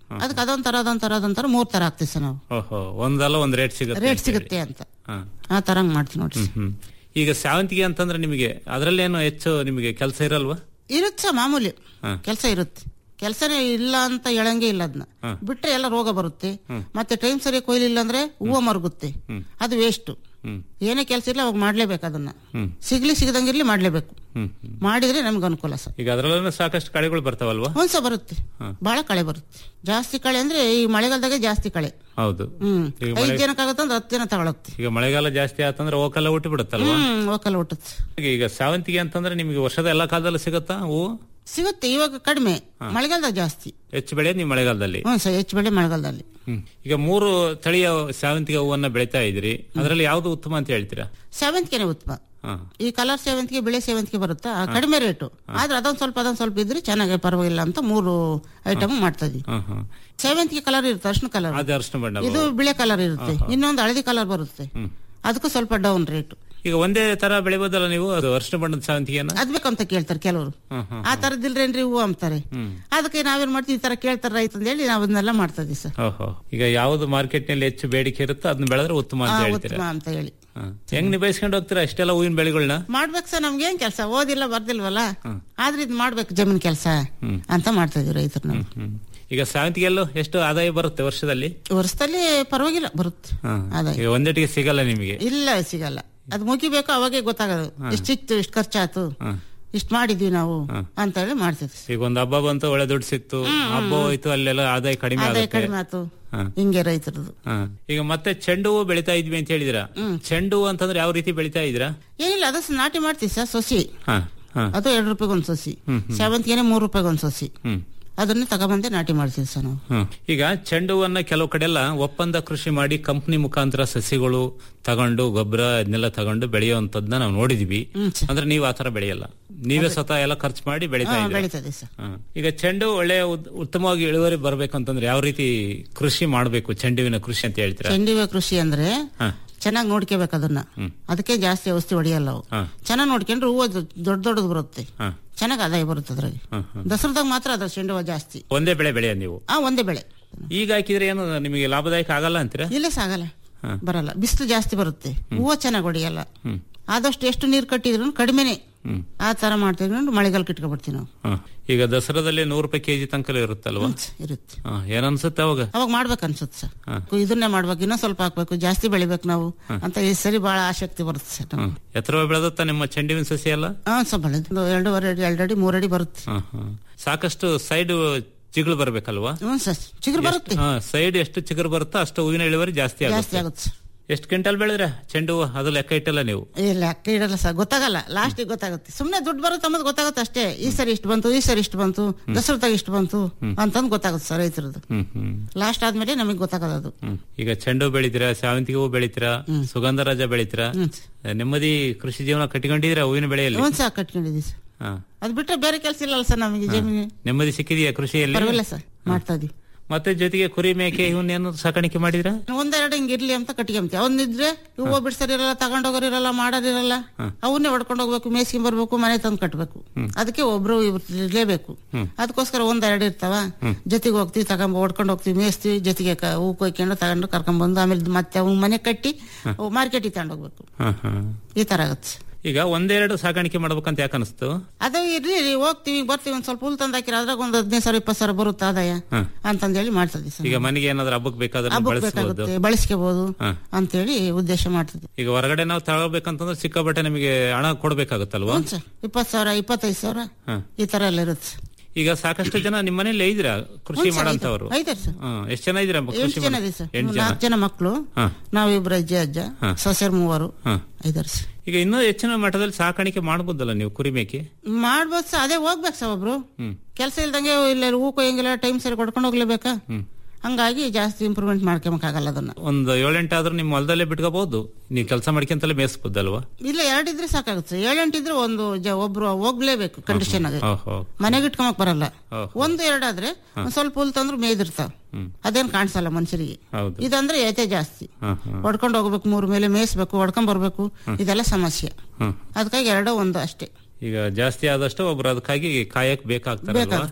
ಅದಕ್ಕೆ ಅದೊಂಥರ ಅದೊಂಥರ ಅದೊಂಥರ ಮೂರ್ ತರ ಹಾಕ್ತೀವಿ ಸರ್ ನಾವು ಓಹೋ ಒಂದಲ್ಲ ಒಂದ್ ರೇಟ್ ಸಿಗುತ್ತೆ ರೇಟ್ ಅಂತ ಹೇಳಿ. ಸಿಗುತ್ತೆ ಅಂತ ಹಾ. ಆ ತರ ಹಂಗ್ ಮಾಡ್ತೀವಿ ನೋಡಿ ಹ್ಮ್, ಹ್ಮ್. ಈಗ ಸೇವಂತಿಗೆ ಅಂತಂದ್ರೆ ನಿಮಗೆ ಅದರಲ್ಲೇನು ಹೆಚ್ಚು ನಿಮಗೆ ಕೆಲಸ ಇರಲ್ವಾ ಇರುತ್ತೆ ಸರ್ ಮಾಮೂಲಿ ಹಾ. ಕೆಲಸ ಇರುತ್ತೆ ಕೆಲಸನೇ ಇಲ್ಲ ಅಂತ ಹೇಳಂಗೆ ಇಲ್ಲ ಅದನ್ನ ಹಾ. ಬಿಟ್ರೆ ಎಲ್ಲ ರೋಗ ಬರುತ್ತೆ ಹ್ಮ್. ಮತ್ತೆ ಟೈಮ್ ಸರಿ ಕೊಯ್ಲಿಲ್ಲ ಅಂದ್ರೆ ಹೂವು ಮರುಗುತ್ತೆ ಹ್ಮ್. ಅದು ವೇಸ್ಟ್ ಹ್ಮ್ ಏನೇ ಕೆಲಸ ಇಲ್ಲ ಅವಾಗ ಮಾಡ್ಲೇಬೇಕು ಅದನ್ನ ಹ್ಮ್ ಸಿಗ್ಲಿ ಸಿಗದಂಗಿರ್ಲಿ ಮಾಡ್ಲೇಬೇಕು ಹ್ಮ್ ಹ್ಮ್. ಮಾಡಿದ್ರೆ ನಮ್ಗೆ ಅನುಕೂಲ ಸರ್ ಈಗ ಅದರಲ್ಲೂ ಸಾಕಷ್ಟು ಕಳೆಗಳು ಬರ್ತಾವಲ್ವಾ ಒಂದ್ಸ ಬರುತ್ತೆ ಹಾ. ಬಹಳ ಕಳೆ ಬರುತ್ತೆ ಜಾಸ್ತಿ ಕಳೆ ಅಂದ್ರೆ ಈ ಮಳೆಗಾಲದಾಗೆ ಜಾಸ್ತಿ ಕಳೆ ಹೌದು ಹ್ಮ್ ಈಗ ಐದ್ ಮಳೆ- ಜನಕ್ಕಾಗತ್ತಂದ್ರೆ ಹತ್ತು ಜನ ತಗೊಳತ್ತೆ ಈಗ ಮಳೆಗಾಲ ಜಾಸ್ತಿ ಆತಂದ್ರೆ ಓಕಲ್ಲ ಹುಟ್ಟು ಬಿಡುತ್ತಲ್ವಾ ಹ್ಮ್ ಒಕ್ಕಲ್ ಹುಟ್ಟುತ್ತೆ ಈಗ- ಈಗ ಸೇವಂತಿಗೆ ಅಂತಂದ್ರೆ ನಿಮಗೆ ವರ್ಷದ ಎಲ್ಲಾ ಕಾಲದಲ್ಲೂ ಸಿಗುತ್ತಾ ಹೂವು ಸಿಗುತ್ತೆ ಇವಾಗ ಕಡಿಮೆ ಮಳೆಗಾಲದಾಗ ಜಾಸ್ತಿ ಹೆಚ್ಚು ಬೆಳೆ ನೀವು ಮಳೆಗಾಲದಲ್ಲಿ ಹ್ಮ್ ಸರ್ ಹೆಚ್ಚು ಬೆಳೆ ಮಳೆಗಾಲದಲ್ಲಿ ಹ್ಮ್. ಈಗ ಮೂರು ತಳಿಯ ಸೇವಂತಿಗೆ ಹೂವನ್ನ ಬೆಳಿತಾ ಇದ್ರಿ ಅದರಲ್ಲಿ ಯಾವ್ದು ಉತ್ತಮ ಅಂತ ಹೇಳ್ತೀರಾ ಸೇವಂತಿಗೆನೆ ಉತ್ತಮ ಹಾ. ಈ ಕಲರ್ ಸೇವಂತಿಗೆ ಬಿಳೆ ಸೇವಂತಿಗೆ ಬರುತ್ತಾ ಆ ಕಡಿಮೆ ರೇಟು ಆದ್ರೆ ಅದೊಂದ್ ಸ್ವಲ್ಪ ಅದೊಂದ್ ಸ್ವಲ್ಪ ಇದ್ರೆ ಚೆನ್ನಾಗಿ ಪರವಾಗಿಲ್ಲ ಅಂತ ಮೂರು ಐಟಮ್ ಮಾಡ್ತಾ ಇದೀವಿ ಹಾ, ಹಾ. ಸೇವಂತಿಗೆ ಕಲರ್ ಇರುತ್ತೆ ಅರ್ಶಿನ ಕಲರ್ ಅದು ಅರ್ಶಿನ ಬಣ್ಣ ಇದು ಬಿಳೆ ಕಲರ್ ಇರುತ್ತೆ ಇನ್ನೊಂದು ಹಳದಿ ಕಲರ್ ಬರುತ್ತೆ ಅದಕ್ಕೂ ಸ್ವಲ್ಪ ಡೌನ್ ರೇಟ್ ಈಗ ಒಂದೇ ತರ ಬೆಳಿಬೋದಲ್ಲ ನೀವು ಅದು ಅರ್ಶಿನ ಬಣ್ಣದ ಸೇವಂತಿಗೆನ ಅದ್ ಬೇಕಂತ ಕೇಳ್ತಾರೆ ಕೆಲವರು ಹ್ಮ್, ಹ್ಮ್. ಆ ತರದಿಲ್ರೇನ್ರಿ ಹೂವು ಅಂತಾರೆ ಹ್ಮ್. ಅದಕ್ಕೆ ನಾವೇನ್ ಮಾಡ್ತೀವಿ ಈ ತರ ಕೇಳ್ತಾರ ರೈತ ಅಂತ ಹೇಳಿ ನಾವ್ ಅದನ್ನೆಲ್ಲ ಮಾಡ್ತಾ ಇದೀವಿ ಸರ್ ಓಹೋ ಈಗ ಯಾವ್ದು ಮಾರ್ಕೆಟ್ ನಲ್ಲಿ ಹೆಚ್ಚು ಬೇಡಿಕೆ ಇರುತ್ತೋ ಅದನ್ನ ಬೆಳೆದ್ರೆ ಉತ್ತಮ ಅಂತ ಆ, ಹೇಳ್ತೀರಾ ಉತ್ತಮ ಅಂತ ಹೇಳಿ ಹಾ. ಹೆಂಗ್ ನಿಭಾಯಿಸ್ಕೊಂಡು ಹೋಗ್ತೀರಾ ಅಷ್ಟೆಲ್ಲ ಹೂವಿನ ಬೆಳೆಗಳನ್ನ ಮಾಡ್ಬೇಕು ಸರ್ ನಮ್ಗೆ ಏನ್ ಕೆಲಸ ಓದಿಲ್ಲ ಬರ್ದಿಲ್ವಲ್ಲ ಆದ್ರೆ ಇದು ಮಾಡ್ಬೇಕು ಜಮೀನ್ ಕೆಲಸ ಅಂತ ಮಾಡ್ತಾ ಇದೀವಿ ರೈತರು ನಾವು ಹ್ಮ್. ಈಗ ಸೇವಂತಿಗೆಲ್ಲೂ ಎಷ್ಟು ಆದಾಯ ಬರುತ್ತೆ ವರ್ಷದಲ್ಲಿ ವರ್ಷದಲ್ಲಿ ಪರವಾಗಿಲ್ಲ ಬರುತ್ತೆ ಹಾ. ಆದಾಯ ಈಗ ಒಂದೇಟಿಗೆ ಸಿಗಲ್ಲ ನಿಮಗೆ ಇಲ್ಲ ಸಿಗಲ್ಲ ಅದು ಮುಗಿಬೇಕು ಅವಾಗೆ ಗೊತ್ತಾಗೋದು ಇಷ್ಟಿತ್ತು ಇಷ್ಟು ಖರ್ಚಾತು ಇಷ್ಟು ಮಾಡಿದ್ವಿ ನಾವು ಅಂತ ಹೇಳಿ ಮಾಡ್ತಿದ್ವಿ ಈಗ ಒಂದು ಹಬ್ಬ ಬಂತು ಒಳ್ಳೆ ದುಡ್ಡು ಸಿಕ್ತು ಹಬ್ಬ ಹೋಯ್ತು ಅಲ್ಲೆಲ್ಲ ಆದಾಯ ಕಡಿಮೆ ಆದಾಯ ಆಗುತ್ತೆ ಕಡಿಮೆ ಆತು ಹಾ. ಹಿಂಗೆ ರೈತರದು ಹಾ. ಈಗ ಮತ್ತೆ ಚೆಂಡು ಹೂವು ಬೆಳಿತಾ ಇದ್ವಿ ಅಂತ ಹೇಳಿದಿರಾ ಚೆಂಡು ಹೂವು ಅಂತಂದ್ರೆ ಯಾವ ರೀತಿ ಬೆಳಿತಾ ಇದ್ದೀರಾ ಏನಿಲ್ಲ ಅದು ಸ- ನಾಟಿ ಮಾಡ್ತೀವಿ ಸರ್ ಸೊಸಿ ಹಾ ಹಾ ಅದು ಎರಡು ರೂಪಾಯಿಗೆ ಒಂದು ಸೊಸಿ ಹ್ಮ್, ಹ್ಮ್. ಸೇವಂತಿಗೆನೆ ಮೂರು ರೂಪಾಯಿಗೆ ಒಂದು ಸೊಸಿ ಹ್ಮ್ ಅದನ್ನೇ ತಗೊಂಬಂದೆ ನಾಟಿ ಮಾಡ್ತೀವಿ ಸರ್ ನಾವು ಹ್ಮ್. ಈಗ ಚೆಂಡು ಹೂವನ್ನ ಕೆಲವು ಕಡೆ ಎಲ್ಲ ಒಪ್ಪಂದ ಕೃಷಿ ಮಾಡಿ ಕಂಪನಿ ಮುಖಾಂತರ ಸಸಿಗಳು ತಗೊಂಡು ಗೊಬ್ಬರ ಅದನ್ನೆಲ್ಲ ತಗೊಂಡು ಬೆಳೆಯುವಂತದ್ನ ನಾವು ನೋಡಿದ್ವಿ ಅಂದ್ರೆ ನೀವು ಆತರ ಬೆಳೆಯಲ್ಲ ನೀವೇ ಸ್ವತಃ ಎಲ್ಲ ಖರ್ಚು ಮಾಡಿ ಬೆಳಿತಾ ಹಾ, ಇದ್ದೀರಾ ಬೆಳೀತದೆ ಸರ್ ಹಾ. ಈಗ ಚೆಂಡು ಒಳ್ಳೆ ಉತ್- ಉತ್ತಮವಾಗಿ ಇಳುವರಿ ಬರ್ಬೇಕಂತಂದ್ರೆ ಯಾವ ರೀತಿ ಕೃಷಿ ಮಾಡಬೇಕು ಚೆಂಡುವಿನ ಕೃಷಿ ಅಂತ ಹೇಳ್ತೀರಾ ಚೆಂಡಿವೆ ಕೃಷಿ ಅಂದ್ರೆ ಹಾ. ಚೆನ್ನಾಗಿ ನೋಡ್ಕೋಬೇಕು ಅದನ್ನ ಅದಕ್ಕೆ ಜಾಸ್ತಿ ಔಷಧಿ ಹೊಡಿಯಲ್ಲ ಅವು ಹಾ. ಚೆನ್ನಾಗಿ ನೋಡ್ಕೊಂಡ್ರೆ ಹೂವು ದೊಡ್ಡ ದೊಡ್ಡದು ಬರುತ್ತೆ ಹಾ. ಚೆನ್ನಾಗಿ ಆದಾಯ ಬರುತ್ತೆ ಅದ್ರಾಗೆ ಹಾ, ಹಾ. ದಸರಾದಾಗ ಮಾತ್ರ ಅದ್ರ ಚೆಂಡು ಹೂವು ಜಾಸ್ತಿ ಒಂದೇ ಬೆಳೆ ಬೆಳೆಯ ನೀವು ಆ ಒಂದೇ ಬೆಳೆ ಈಗ ಹಾಕಿದ್ರೆ ಏನು ನಿಮಗೆ ಲಾಭದಾಯಕ ಆಗಲ್ಲ ಅಂತೀರಾ ಇಲ್ಲೇ ಸಾಗಲ್ಲ ಹಾ. ಬರಲ್ಲ ಬಿಸಿಲು ಜಾಸ್ತಿ ಬರುತ್ತೆ ಹೂವು ಚೆನ್ನಾಗಿ ಹೊಡಿಯಲ್ಲ ಹ್ಮ್. ಆದಷ್ಟು ಎಷ್ಟು ನೀರು ಕಟ್ಟಿದ್ರು ಕಡಿಮೆನೆ ಹ್ಮ್. ಆ ತರ ಮಾಡ್ತಿದ್ರು ಮಳೆಗಾಲಕ್ಕೆ ಇಟ್ಕೊಬಿಡ್ತೀವಿ ನಾವು ಹಾ. ಈಗ ದಸರಾದಲ್ಲಿ ನೂರು ರೂಪಾಯಿ ಕೆಜಿ ತನಕ ಇರುತ್ತಲ್ವಾ ಇರುತ್ತೆ ಹಾ, ಏನನ್ಸುತ್ತೆ ಅವಾಗ ಅವಾಗ ಮಾಡ್ಬೇಕು ಅನ್ಸುತ್ತೆ ಸರ್ ಹಾ. ಇದನ್ನೇ ಮಾಡ್ಬೇಕು ಇನ್ನೂ ಸ್ವಲ್ಪ ಹಾಕ್ಬೇಕು ಜಾಸ್ತಿ ಬೆಳಿಬೇಕು ನಾವು ಅಂತ ಈ ಸರಿ ಬಹಳ ಆಸಕ್ತಿ ಬರುತ್ತೆ ಸರ್ ನಮ್ಗೆ. ಹ್ಮ್. ಎತ್ತರ ಬೆಳೆದತ್ತ ನಿಮ್ಮ ಚೆಂಡುವಿನ ಸಸಿ ಎಲ್ಲ ಹಾ ಸ್ವಲ್ಪ ಬೆಳೆದು ಎರಡೂವರೆ ಅಡಿ ಎರಡು ಅಡಿ ಮೂರು ಅಡಿ ಬರುತ್ತೆ ಹಾ, ಹಾ. ಸಾಕಷ್ಟು ಸೈಡ್ ಚಿಗುಳು ಬರ್ಬೇಕಲ್ವಾ ಹ್ಞೂ ಸರ್ ಚಿಗುರು ಬರುತ್ತೆ ಸೈಡ್ ಎಷ್ಟು ಚಿಗುರು ಬರುತ್ತೋ ಅಷ್ಟು ಹೂವಿನ ಇಳುವರಿ ಜಾಸ್ತಿ ಜಾಸ್ತಿ ಆಗುತ್ತೆ ಆಗುತ್ತೆ ಸರ್ ಎಷ್ಟು ಕ್ವಿಂಟಲ್ ಬೆಳೆದ್ರೆ ಚೆಂಡು ಹೂವು ಅದು ಲೆಕ್ಕ ಇಟ್ಟಲ್ಲ ನೀವು ಇಲ್ಲ ಅಕ್ಕ ಇಡಲ್ಲ ಸರ್ ಗೊತ್ತಾಗಲ್ಲ ಲಾಸ್ಟಿಗೆ ಗೊತ್ತಾಗುತ್ತೆ ಸುಮ್ಮನೆ ದುಡ್ಡು ಬರುತ್ತೆ ಅನ್ನೋದು ಗೊತ್ತಾಗುತ್ತೆ ಅಷ್ಟೇ ಈ ಸರಿ ಇಷ್ಟು ಬಂತು ಈ ಸರಿ ಇಷ್ಟು ಬಂತು ದಸರಾದಾಗ ಇಷ್ಟು ಬಂತು ಅಂತಂದು ಗೊತ್ತಾಗುತ್ತೆ ಸರ್ ರೈತರದ್ದು ಹ್ಮ್ ಹ್ಮ್ ಲಾಸ್ಟ್ ಆದ್ಮೇಲೆ ನಮಗೆ ಗೊತ್ತಾಗೋದು ಅದು ಹ್ಮ್. ಈಗ ಚೆಂಡು ಹೂ ಬೆಳಿತೀರಾ ಸೇವಂತಿಗೆ ಹೂ ಬೆಳಿತೀರಾ ಸುಗಂಧರಾಜ ಬೆಳಿತೀರಾ ನೆಮ್ಮದಿ ಕೃಷಿ ಜೀವನ ಕಟ್ಟಿಕೊಂಡಿದ್ದೀರಾ ಹೂವಿನ ಬೆಳೆಯಲ್ಲಿ ಒಂದ್ ಸಾಕು ಕಟ್ಕೊಂಡಿದ್ದೀವಿ ಸರ್ ಹಾ. ಅದು ಬಿಟ್ರೆ ಬೇರೆ ಕೆಲಸ ಇಲ್ಲಲ್ಲ ಸರ್ ನಮಗೆ ಜಮೀನು ನೆಮ್ಮದಿ ಸಿಕ್ಕಿದೆಯಾ ಕೃಷಿಯಲ್ಲಿ ಪರವಾಗಿಲ್ಲ ಸರ್ ಮಾಡ್ತಾ ಇದೀವಿ ಮತ್ತೆ ಜೊತೆಗೆ ಕುರಿ ಮೇಕೆ ಇವನ್ನೇನು ಸಾಕಾಣಿಕೆ ಮಾಡಿದ್ರಾ ಒಂದೆರಡು ಹಿಂಗ್ ಇರ್ಲಿ ಅಂತ ಕಟ್ಕೊಂತೀವಿ ಅವನಿದ್ರೆ ಹೂವು ಬಿಡ್ಸರಿರಲ್ಲ ತಗೊಂಡೋಗೋರಿರಲ್ಲ ಮಾಡೋರಿರಲ್ಲ ಅವನ್ನೇ ಹೊಡ್ಕೊಂಡು ಹೋಗ್ಬೇಕು ಮೇಸ್ಕೊಂಡ್ ಬರ್ಬೇಕು ಮನೆ ತಂದು ಕಟ್ಬೇಕು ಅದಕ್ಕೆ ಒಬ್ರು ಇಬ್ರು ಇರ್ಲೇಬೇಕು ಅದಕ್ಕೋಸ್ಕರ ಒಂದೆರಡು ಇರ್ತಾವ ಜೊತೆಗೆ ಹೋಗ್ತೀವಿ ತಗೊಂಡ್ ಹೊಡ್ಕೊಂಡು ಹೋಗ್ತೀವಿ ಮೇಯಿಸ್ತೀವಿ ಜೊತೆಗೆ ಕ- ಹೂ ಕೊಯ್ಕೊಂಡು ತಗೊಂಡು ಕರ್ಕೊಂಡ್ ಬಂದು ಆಮೇಲೆ ಮತ್ತೆ ಅವ್ನ ಮನೆ ಕಟ್ಟಿ ಮಾರ್ಕೆಟಿಗೆ ತಗೊಂಡೋಗ್ಬೇಕು ಹಾ, ಹಾ. ಈ ತರ ಆಗತ್ತೆ ಈಗ ಒಂದೆರಡು ಸಾಕಾಣಿಕೆ ಮಾಡ್ಬೇಕಂತ ಯಾಕೆ ಅನಿಸ್ತು ಅದು ಇರ್ಲಿ ರೀ, ಹೋಗ್ತೀವಿ ಬರ್ತೀವಿ ಒಂದ್ ಸ್ವಲ್ಪ ಹುಲ್ ತಂದು ಹಾಕಿರ ಅದ್ರಾಗ ಒಂದ್ ಹದಿನೈದು ಸಾವಿರ ಇಪ್ಪತ್ತು ಸಾವಿರ ಬರುತ್ತೆ ಆದಾಯ ಹಾ. ಅಂತಂದೇಳಿ ಮಾಡ್ತದೆ ಸರ್ ಈಗ ಮನೆಗೆ ಏನಾದ್ರು ಹಬ್ಬಕ್ಕೆ ಬೇಕಾದ್ರೆ ಹಬ್ಬಕ್ಕೆ ಬಳಸಬಹುದು ಬೇಕಾಗುತ್ತೆ ಬಳಸ್ಕೋಬಹುದು ಹಾ. ಅಂತೇಳಿ ಉದ್ದೇಶ ಮಾಡ್ತದೆ ಈಗ ಹೊರಗಡೆ ನಾವು ತಗೋಬೇಕಂತಂದ್ರೆ ಸಿಕ್ಕಾಪಟ್ಟೆ ನಮಗೆ ಹಣ ಕೊಡ್ಬೇಕಾಗುತ್ತಲ್ವಾ ಹ್ಞೂ ಸರ್ ಇಪ್ಪತ್ತು ಸಾವಿರ ಇಪ್ಪತ್ತೈದು ಸಾವಿರ ಹಾ. ಈ ತರ ಎಲ್ಲ ಇರುತ್ತೆ ಈಗ ಸಾಕಷ್ಟು ಜನ ನಿಮ್ಮ ಮನೇಲಿ ಇದ್ದೀರಾ ಕೃಷಿ ಹ್ಞೂ ಸರ್, ಮಾಡಂತವ್ರು ಐದಾರು ಸರ್ ಎಷ್ಟು ಜನ ಇದ್ದೀರಾ ಎಂಟು ಕೃಷಿ ಜನ ಮಾಡ- ಇದೆ ಸರ್ ಎಂಟು ಜನ ನಾಲ್ಕು ಜನ ಮಕ್ಕಳು ಹಾ. ನಾವಿಬ್ರು ಅಜ್ಜಿ ಅಜ್ಜ ಹಾ. ಸೊಸೆರ್ ಮೂವರು ಹಾ. ಐದಾರು ಸರ್ ಈಗ ಇನ್ನೂ ಹೆಚ್ಚಿನ ಮಟ್ಟದಲ್ಲಿ ಸಾಕಾಣಿಕೆ ಮಾಡಬಹುದಲ್ಲ ನೀವು ಕುರಿ ಮೇಕೆ ಮಾಡ್ಬೋದು ಸರ್ ಅದೇ ಹೋಗ್ಬೇಕು ಸರ್ ಒಬ್ರು ಹ್ಮ್ ಕೆಲಸ ಇಲ್ದಂಗೆ ಇಲ್ಲ ಹೂ ಕೊಯ್ಯಂಗಿಲ್ಲ ಟೈಮ್ ಸರಿ ಕೊಡ್ಕೊಂಡು ಹೋಗ್ಲೇಬೇಕಾ ಹ್ಮ್ ಹಂಗಾಗಿ ಜಾಸ್ತಿ ಇಂಪ್ರೂವ್ಮೆಂಟ್ ಮಾಡ್ಕೊಳಕ್ಕಾಗಲ್ಲ ಅದನ್ನ ಒಂದು ಏಳೆಂಟಾದ್ರೂ ನಿಮ್ಮ ಹೊಲದಲ್ಲೇ ಬಿಟ್ಕೋಬಹುದು ನೀವು ಕೆಲಸ ಮಾಡ್ಕೊಂತಲೇ ಮೇಯಿಸಬಹುದಲ್ವಾ ಇಲ್ಲ ಎರಡಿದ್ರೆ ಸಾಕಾಗುತ್ತೆ ಏಳೆಂಟಿದ್ರೆ ಒಂದು ಜ- ಒಬ್ರು ಹೋಗ್ಲೇಬೇಕು ಕಂಡೀಷನ್ ಆಗಿ ಓಹೋ ಮನೆಗೆ ಇಟ್ಕೊಂಬಕ್ ಬರಲ್ಲ ಓಹೋ. ಒಂದು ಎರಡಾದ್ರೆ ಒಂದ್ ಸ್ವಲ್ಪ ಹುಲ್ ತಂದ್ರು ಮೇಯ್ದಿರ್ತಾವ ಹ್ಮ್. ಅದೇನ್ ಕಾಣಿಸಲ್ಲ ಮನುಷ್ಯರಿಗೆ ಹೌದು ಇದಂದ್ರೆ ಏತೆ ಜಾಸ್ತಿ ಹಾ, ಹಾ. ಹೊಡ್ಕೊಂಡು ಹೋಗ್ಬೇಕು ಮೂರ್ ಮೇಲೆ ಮೇಯಿಸ್ಬೇಕು ಹೊಡ್ಕೊಂಡ್ ಬರ್ಬೇಕು ಇದೆಲ್ಲ ಸಮಸ್ಯೆ ಹ್ಮ್. ಅದಕ್ಕಾಗಿ ಎರಡೋ ಒಂದು ಅಷ್ಟೇ ಈಗ ಜಾಸ್ತಿ ಆದಷ್ಟು ಒಬ್ರು ಅದಕ್ಕಾಗಿ ಕಾಯಕ್ ಬೇಕಾಗ್ತಾರಲ್ವಾ ಬೇಕಾಗುತ್ತೆ.